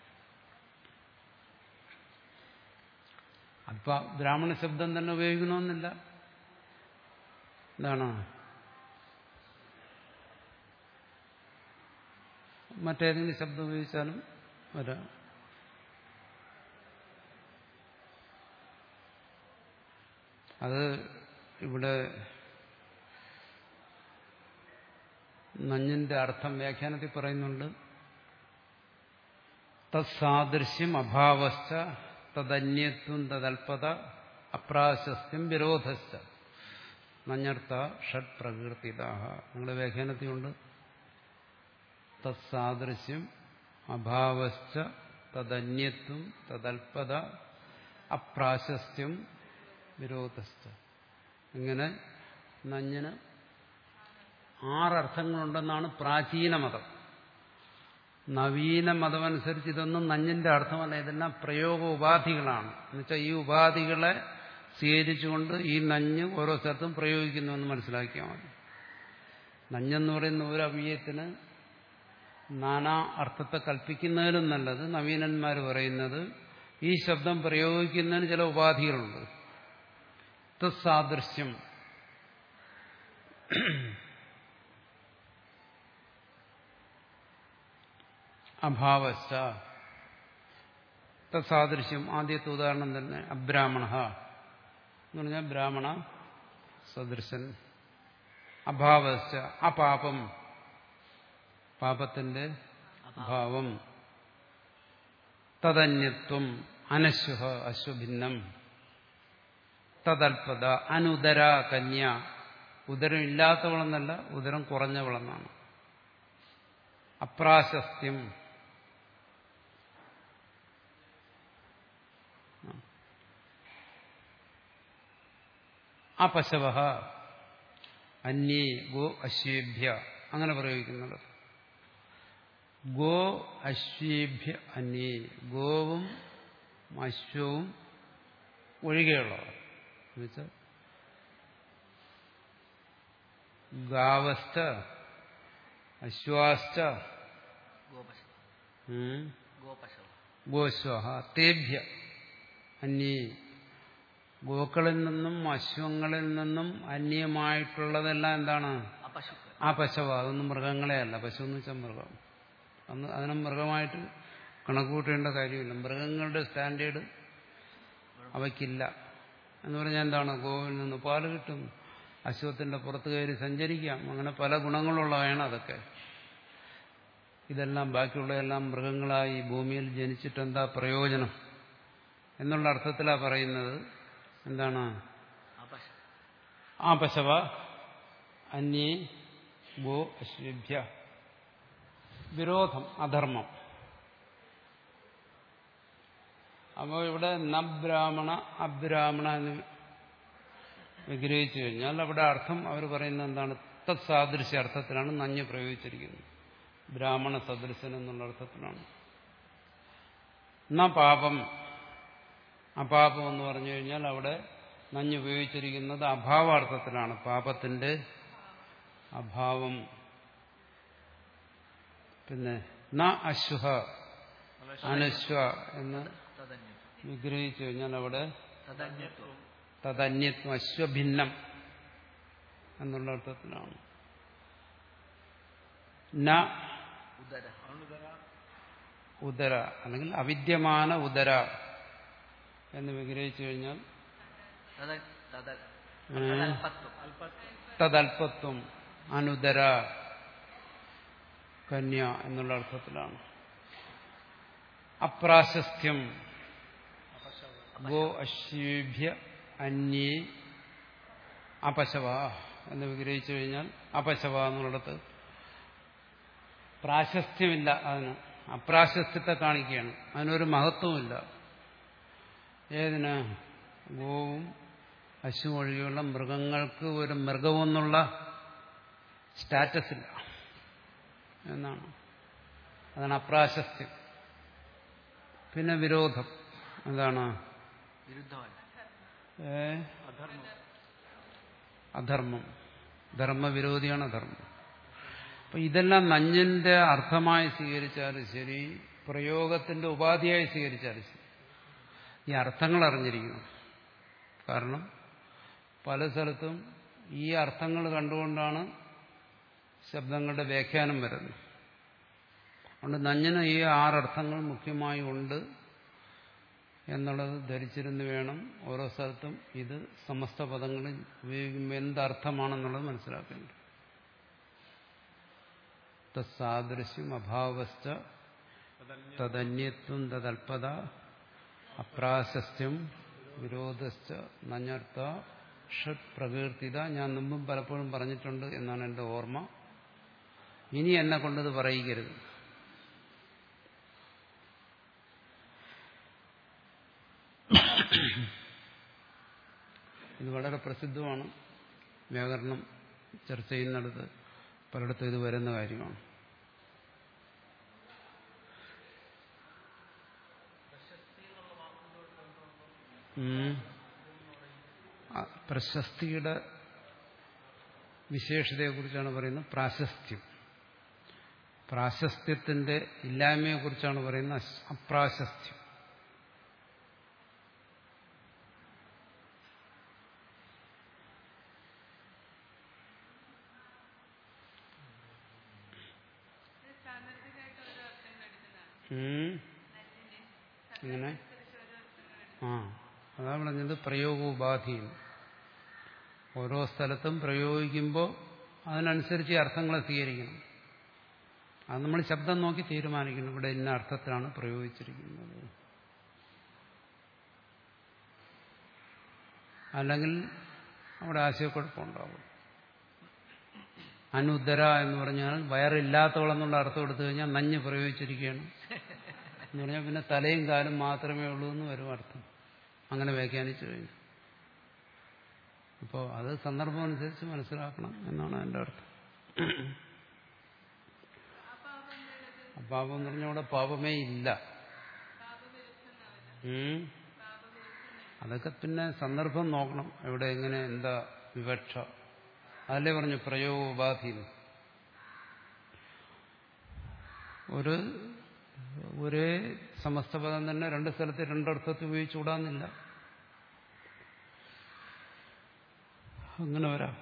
അപ്പൊ ബ്രാഹ്മണ ശബ്ദം തന്നെ ഉപയോഗിക്കണമെന്നില്ല എന്താണ് മറ്റേതെങ്കിലും ശബ്ദം ഉപയോഗിച്ചാലും വരാം അത് ഇവിടെ നഞ്ഞിന്റെ അർത്ഥം വ്യാഖ്യാനത്തിൽ പറയുന്നുണ്ട് തത്സാദൃശ്യം അഭാവശ്ച തദന്യത്വം തദൽപത അപ്രാശസ്ത്യം വിരോധശ്ച നഞ്ഞർത്ഥ ഷഡ് പ്രകീർത്തിതാഹ നിങ്ങളുടെ വ്യാഖ്യാനത്തിലുണ്ട് തത്സാദൃശ്യം അഭാവശ്ച തദന്യത്വം തദൽപത അപ്രാശസ്ത്യം വിരോധസ്ഥ ഇങ്ങനെ നഞ്ഞിന് ആറർത്ഥങ്ങളുണ്ടെന്നാണ് പ്രാചീന മതം നവീന മതമനുസരിച്ച് ഇതൊന്നും നഞ്ഞിന്റെ അർത്ഥമല്ല ഇതെല്ലാം പ്രയോഗ ഉപാധികളാണ് എന്നുവെച്ചാൽ ഈ ഉപാധികളെ സ്വീകരിച്ചുകൊണ്ട് ഈ നഞ്ഞ് ഓരോ സ്ഥലത്തും പ്രയോഗിക്കുന്നു എന്ന് മനസ്സിലാക്കിയാൽ മതി നഞ്ഞെന്ന് പറയുന്ന ഒരു അവ്യയത്തിന് നാനാ അർത്ഥത്തെ കൽപ്പിക്കുന്നതിലും നല്ലത് നവീനന്മാർ പറയുന്നത് ഈ ശബ്ദം പ്രയോഗിക്കുന്നതിന് ചില ഉപാധികളുണ്ട് തത്സാദൃശ്യം അഭാവശ്ച തത്സാദൃശ്യം ആദ്യത്തെ ഉദാഹരണം തന്നെ അബ്രാഹ്മണ എന്ന് പറഞ്ഞാൽ ബ്രാഹ്മണ സദൃശൻ അഭാവശ്ച അപാപം പാപത്തിന്റെ അഭാവം തദന്യത്വം അനശ്വഹ അശ്വഭിന്നം തദൽപത അനുദര കന്യ ഉദരം ഇല്ലാത്തവളെന്നല്ല ഉദരം കുറഞ്ഞവളെന്നാണ് അപ്രാശസ്ത്യം അപശവ അന്യേ ഗോ അശ്വേഭ്യ അങ്ങനെ പ്രയോഗിക്കുന്നത് ഗോ അശ്വേഭ്യ അന്യേ ഗോവും അശ്വവും ഒഴികെയുള്ളവർ എന്നുവെച്ചാൽ ഗാവസ്ഥ അശ്വാശ്ച ഗോപശവ ഉം, ഗോപശവ ഗോശ്വഹ തേഭ്യ അന്യേ ഗോക്കളിൽ നിന്നും അശ്വങ്ങളിൽ നിന്നും അന്യമായിട്ടുള്ളതെല്ലാം എന്താണ് ആ പശുക്കൾ ആ പശവ അതൊന്നും മൃഗങ്ങളെ അല്ല പശു എന്ന് വെച്ചാൽ മൃഗം അന്ന് അതിനെ മൃഗമായിട്ട് കണക്കുകൂട്ടേണ്ട കാര്യമില്ല മൃഗങ്ങളുടെ സ്റ്റാൻഡേർഡ് അവയ്ക്കില്ല എന്ന് പറഞ്ഞാൽ എന്താണ് ഗോവിൽ നിന്ന് പാല് കിട്ടും അശ്വത്തിന്റെ പുറത്ത് കയറി സഞ്ചരിക്കാം അങ്ങനെ പല ഗുണങ്ങളുള്ളവയാണ് അതൊക്കെ ഇതെല്ലാം ബാക്കിയുള്ളതെല്ലാം മൃഗങ്ങളായി ഭൂമിയിൽ ജനിച്ചിട്ട് എന്താ പ്രയോജനം എന്നുള്ള അർത്ഥത്തിലാണ് പറയുന്നത് എന്താണ് ആ പശവ അന്യേ ഗോ അശ്വഭ്യ വിരോധം അധർമ്മം അപ്പോൾ ഇവിടെ നബ്രാഹ്മണ അബ്രാഹ്മണ എന്ന് വിഗ്രഹിച്ചു കഴിഞ്ഞാൽ അവിടെ അർത്ഥം അവർ പറയുന്നത് എന്താണ് തത്സാദൃശ്യ അർത്ഥത്തിലാണ് നഞ്ഞ് പ്രയോഗിച്ചിരിക്കുന്നത് ബ്രാഹ്മണ സദൃശൻ എന്നുള്ള അർത്ഥത്തിലാണ് ന പാപം അപാപം എന്ന് പറഞ്ഞു കഴിഞ്ഞാൽ അവിടെ നഞ്ഞ് ഉപയോഗിച്ചിരിക്കുന്നത് അഭാവാർത്ഥത്തിലാണ് പാപത്തിന്റെ അഭാവം പിന്നെ ന അശ്വ അനശ്വ എന്ന് തദന്യം വിഗ്രഹിച്ചു കഴിഞ്ഞാൽ അവിടെ തദന്യത്വം തദന്യത്വം അശ്വഭിന്നം എന്നുള്ള അർത്ഥത്തിലാണ് ന ഉദര ഉദര അല്ലെങ്കിൽ അവിദ്യമാന ഉദര എന്ന് വിഗ്രഹിച്ചു കഴിഞ്ഞാൽ തദ തദ ഏ, തദൽപത്വം തദൽപത്വം അനുദര കന്യ എന്നുള്ള അർത്ഥത്തിലാണ് അപ്രാശസ്ത്യം ഗോ അശ്വഭ്യ അന്യേ അപശവ എന്ന് വിഗ്രഹിച്ചു കഴിഞ്ഞാൽ അപശവ എന്നുള്ളിടത്ത് പ്രാശസ്ത്യമില്ല അതിന് അപ്രാശസ്ത്യത്തെ കാണിക്കുകയാണ് അതിനൊരു മഹത്വമില്ല ഏതിന് ഗോവും പശു ഒഴികെയുള്ള മൃഗങ്ങൾക്ക് ഒരു മൃഗമെന്നുള്ള സ്റ്റാറ്റസ് ഇല്ല എന്നാണ് അതാണ് അപ്രാശസ്ത്യം പിന്നെ വിരോധം എന്താണ് വിരുദ്ധമല്ല ഏ? അധർമ്മം ധർമ്മവിരോധിയാണ് അധർമ്മം അപ്പൊ ഇതെല്ലാം നഞ്ഞിന്റെ അർത്ഥമായി സ്വീകരിച്ചാലും ശരി പ്രയോഗത്തിന്റെ ഉപാധിയായി സ്വീകരിച്ചാലും ശരി ഈ അർത്ഥങ്ങൾ അറിഞ്ഞിരിക്കണം കാരണം പല സ്ഥലത്തും ഈ അർത്ഥങ്ങൾ കണ്ടുകൊണ്ടാണ് ശബ്ദങ്ങളുടെ വ്യാഖ്യാനം വരുന്നത് അതുകൊണ്ട് നഞ്ഞിന് ഈ ആറർത്ഥങ്ങൾ മുഖ്യമായി ഉണ്ട് എന്നുള്ളത് ധരിച്ചിരുന്ന് വേണം ഓരോ സ്ഥലത്തും ഇത് സമസ്ത പദങ്ങളിൽ ഉപയോഗിക്കുമ്പോൾ എന്തർത്ഥമാണെന്നുള്ളത് മനസ്സിലാക്കേണ്ടത് തത്സാദൃശ്യം അഭാവസ്ഥ തദന്യത്വം തദൽപത അപ്രാശസ്ത്യം വിരോധസ്ഥ നഞ്ഞർത്ഥ ഷഡ് പ്രകീർത്തിത ഞാൻ മുമ്പും പലപ്പോഴും പറഞ്ഞിട്ടുണ്ട് എന്നാണ് എൻ്റെ ഓർമ്മ ഇനി എന്നെ കൊണ്ടത് പറയിക്കരുത് ഇത് വളരെ പ്രസിദ്ധമാണ് വ്യാകരണം ചർച്ച ചെയ്യുന്നിടത്ത് പലയിടത്തും ഇത് വരുന്ന കാര്യമാണ് ഉം. ആ, പ്രശസ്തിയുടെ വിശേഷതയെക്കുറിച്ചാണ് പറയുന്നത് പ്രാശസ്ത്യം പ്രാശസ്ത്യത്തിന്റെ ഇല്ലായ്മയെക്കുറിച്ചാണ് പറയുന്നത് അശ്- അപ്രാശസ്ത്യം ഉം. എങ്ങനെ ആ അതാ പറഞ്ഞത് പ്രയോഗോപാധി ഓരോ സ്ഥലത്തും പ്രയോഗിക്കുമ്പോൾ അതിനനുസരിച്ച് ഈ അർത്ഥങ്ങളെ സ്വീകരിക്കണം അത് നമ്മൾ ശബ്ദം നോക്കി തീരുമാനിക്കണം ഇവിടെ ഇന്ന അർത്ഥത്തിലാണ് പ്രയോഗിച്ചിരിക്കുന്നത് അല്ലെങ്കിൽ അവിടെ ആശയക്കുഴപ്പമുണ്ടാകും അനുദര എന്ന് പറഞ്ഞാൽ വയറില്ലാത്തോളം എന്നുള്ള അർത്ഥം എടുത്തു കഴിഞ്ഞാൽ നഞ്ഞ് പ്രയോഗിച്ചിരിക്കുകയാണ് എന്ന് പറഞ്ഞാൽ പിന്നെ തലയും കാലും മാത്രമേ ഉള്ളൂ എന്ന് വരും അർത്ഥം അങ്ങനെ വ്യാഖ്യാനിച്ചു കഴിഞ്ഞു അപ്പോൾ അത് സന്ദർഭം അനുസരിച്ച് മനസ്സിലാക്കണം എന്നാണ് എൻ്റെ അർത്ഥം അപാപം എന്ന് പറഞ്ഞാൽ അവിടെ പാപമേ ഇല്ല ഉം. അതൊക്കെ പിന്നെ സന്ദർഭം നോക്കണം എവിടെ എങ്ങനെ എന്താ വിവക്ഷ അതല്ലേ പറഞ്ഞു പ്രയോഗോപാധി ഒരു ഒരേ സമസ്തപദം തന്നെ രണ്ട് സ്ഥലത്ത് രണ്ടർത്ഥത്തിൽ ഉപയോഗിച്ചുകൂടാന്നില്ല അങ്ങനെ വരാം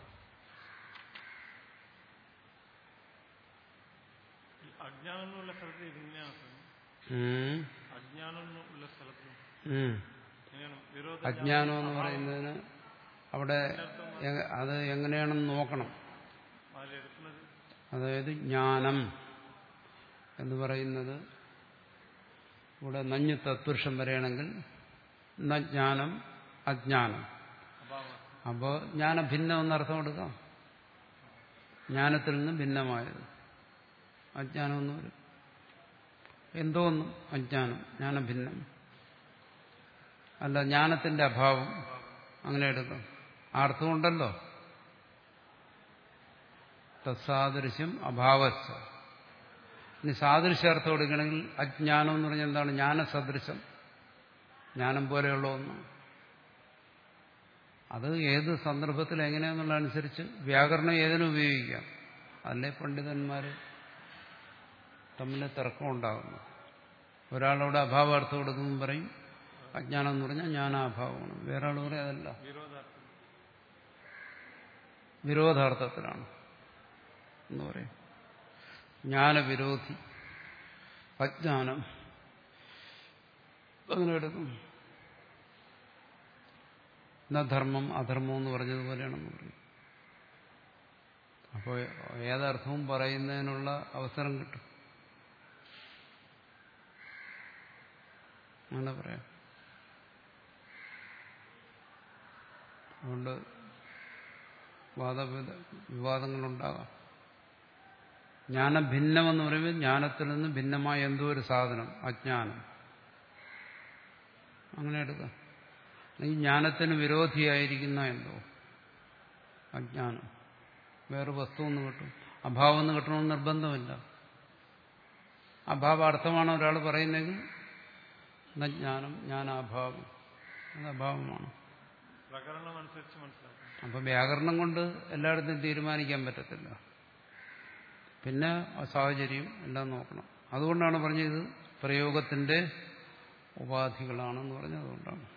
ഈ അജ്ഞാനം എന്നുള്ള സ്ഥലത്ത് ഇങ്ങനെയാണ് സ്വാമി. ഉം. അജ്ഞാനം ഉള്ള സ്ഥലത്ത് ഉം. എങ്ങനെയാണ് വിരോധ അജ്ഞാനം എന്ന് പറയുന്നതിന് അവിടെ എ- അത് എങ്ങനെയാണെന്ന് നോക്കണം അതിലെടുക്കുന്നത് അതായത് ജ്ഞാനം എന്ന് പറയുന്നത് ഇവിടെ നഞ്ഞ് തത്പുരുഷം വരെയാണെങ്കിൽ ന ജ്ഞാനം അജ്ഞാനം അഭാവം അപ്പോൾ ജ്ഞാനഭിന്നം എന്നർത്ഥം എടുക്കാം ജ്ഞാനത്തിൽ നിന്ന് ഭിന്നമായത് അജ്ഞാനം എന്ന് വരും എന്തോ ഒന്നും അജ്ഞാനം ജ്ഞാനഭിന്നം അല്ല ജ്ഞാനത്തിന്റെ അഭാവം അങ്ങനെ എടുക്കാം ആ അർത്ഥമുണ്ടല്ലോ തത്സാദൃശ്യം അഭാവസ്ഥ ഇനി സാദൃശ്യാർത്ഥം എടുക്കണമെങ്കിൽ അജ്ഞാനം എന്ന് പറഞ്ഞാൽ എന്താണ് ജ്ഞാനസദൃശം ജ്ഞാനം പോലെയുള്ള ഒന്ന് അത് ഏത് സന്ദർഭത്തിൽ എങ്ങനെയാണെന്നുള്ളതനുസരിച്ച് വ്യാകരണം ഏതിനും ഉപയോഗിക്കാം അല്ലേ പണ്ഡിതന്മാർ തമ്മിൽ തർക്കം ഉണ്ടാകുന്നു ഒരാളോട് അഭാവാർത്ഥം കൊടുക്കുമ്പോൾ പറയും അജ്ഞാനം എന്ന് പറഞ്ഞാൽ ജ്ഞാനാഭാവമാണ് വേറെ ആൾ പറയും അതല്ല വിരോധാർത്ഥം വിരോധാർത്ഥത്തിലാണ് എന്ന് പറയും ജ്ഞാനവിരോധി അജ്ഞാനം അങ്ങനെ എടുക്കും ന ധർമ്മം അധർമ്മം എന്ന് പറഞ്ഞതുപോലെയാണെന്ന് പറയും അപ്പോൾ ഏതർത്ഥവും പറയുന്നതിനുള്ള അവസരം കിട്ടും അങ്ങനെ പറയാം അതുകൊണ്ട് വാദവിത വിവാദങ്ങളുണ്ടാകാം ജ്ഞാനം ഭിന്നമെന്ന് പറയുമ്പോൾ ജ്ഞാനത്തിൽ നിന്ന് ഭിന്നമായ എന്തോ ഒരു സാധനം അജ്ഞാനം അങ്ങനെ എടുക്കാം അല്ലെങ്കിൽ ജ്ഞാനത്തിന് വിരോധിയായിരിക്കുന്ന എന്തോ അജ്ഞാനം വേറെ വസ്തു എന്ന് കിട്ടും അഭാവം എന്ന് കിട്ടണമെന്ന് നിർബന്ധമില്ല അഭാവാർത്ഥമാണ് ഒരാൾ പറയുന്നതെങ്കിൽ എന്നാ ജ്ഞാനം ജ്ഞാനാഭാവം അത് അഭാവമാണ് പ്രകരണം അനുസരിച്ച് മനസ്സിലാക്കണം അപ്പം വ്യാകരണം കൊണ്ട് എല്ലായിടത്തും തീരുമാനിക്കാൻ പറ്റത്തില്ല പിന്നെ ആ സാഹചര്യം എല്ലാം നോക്കണം അതുകൊണ്ടാണ് പറഞ്ഞത് ഇത് പ്രയോഗത്തിന്റെ ഉപാധികളാണെന്ന് പറഞ്ഞത് അതുകൊണ്ടാണ്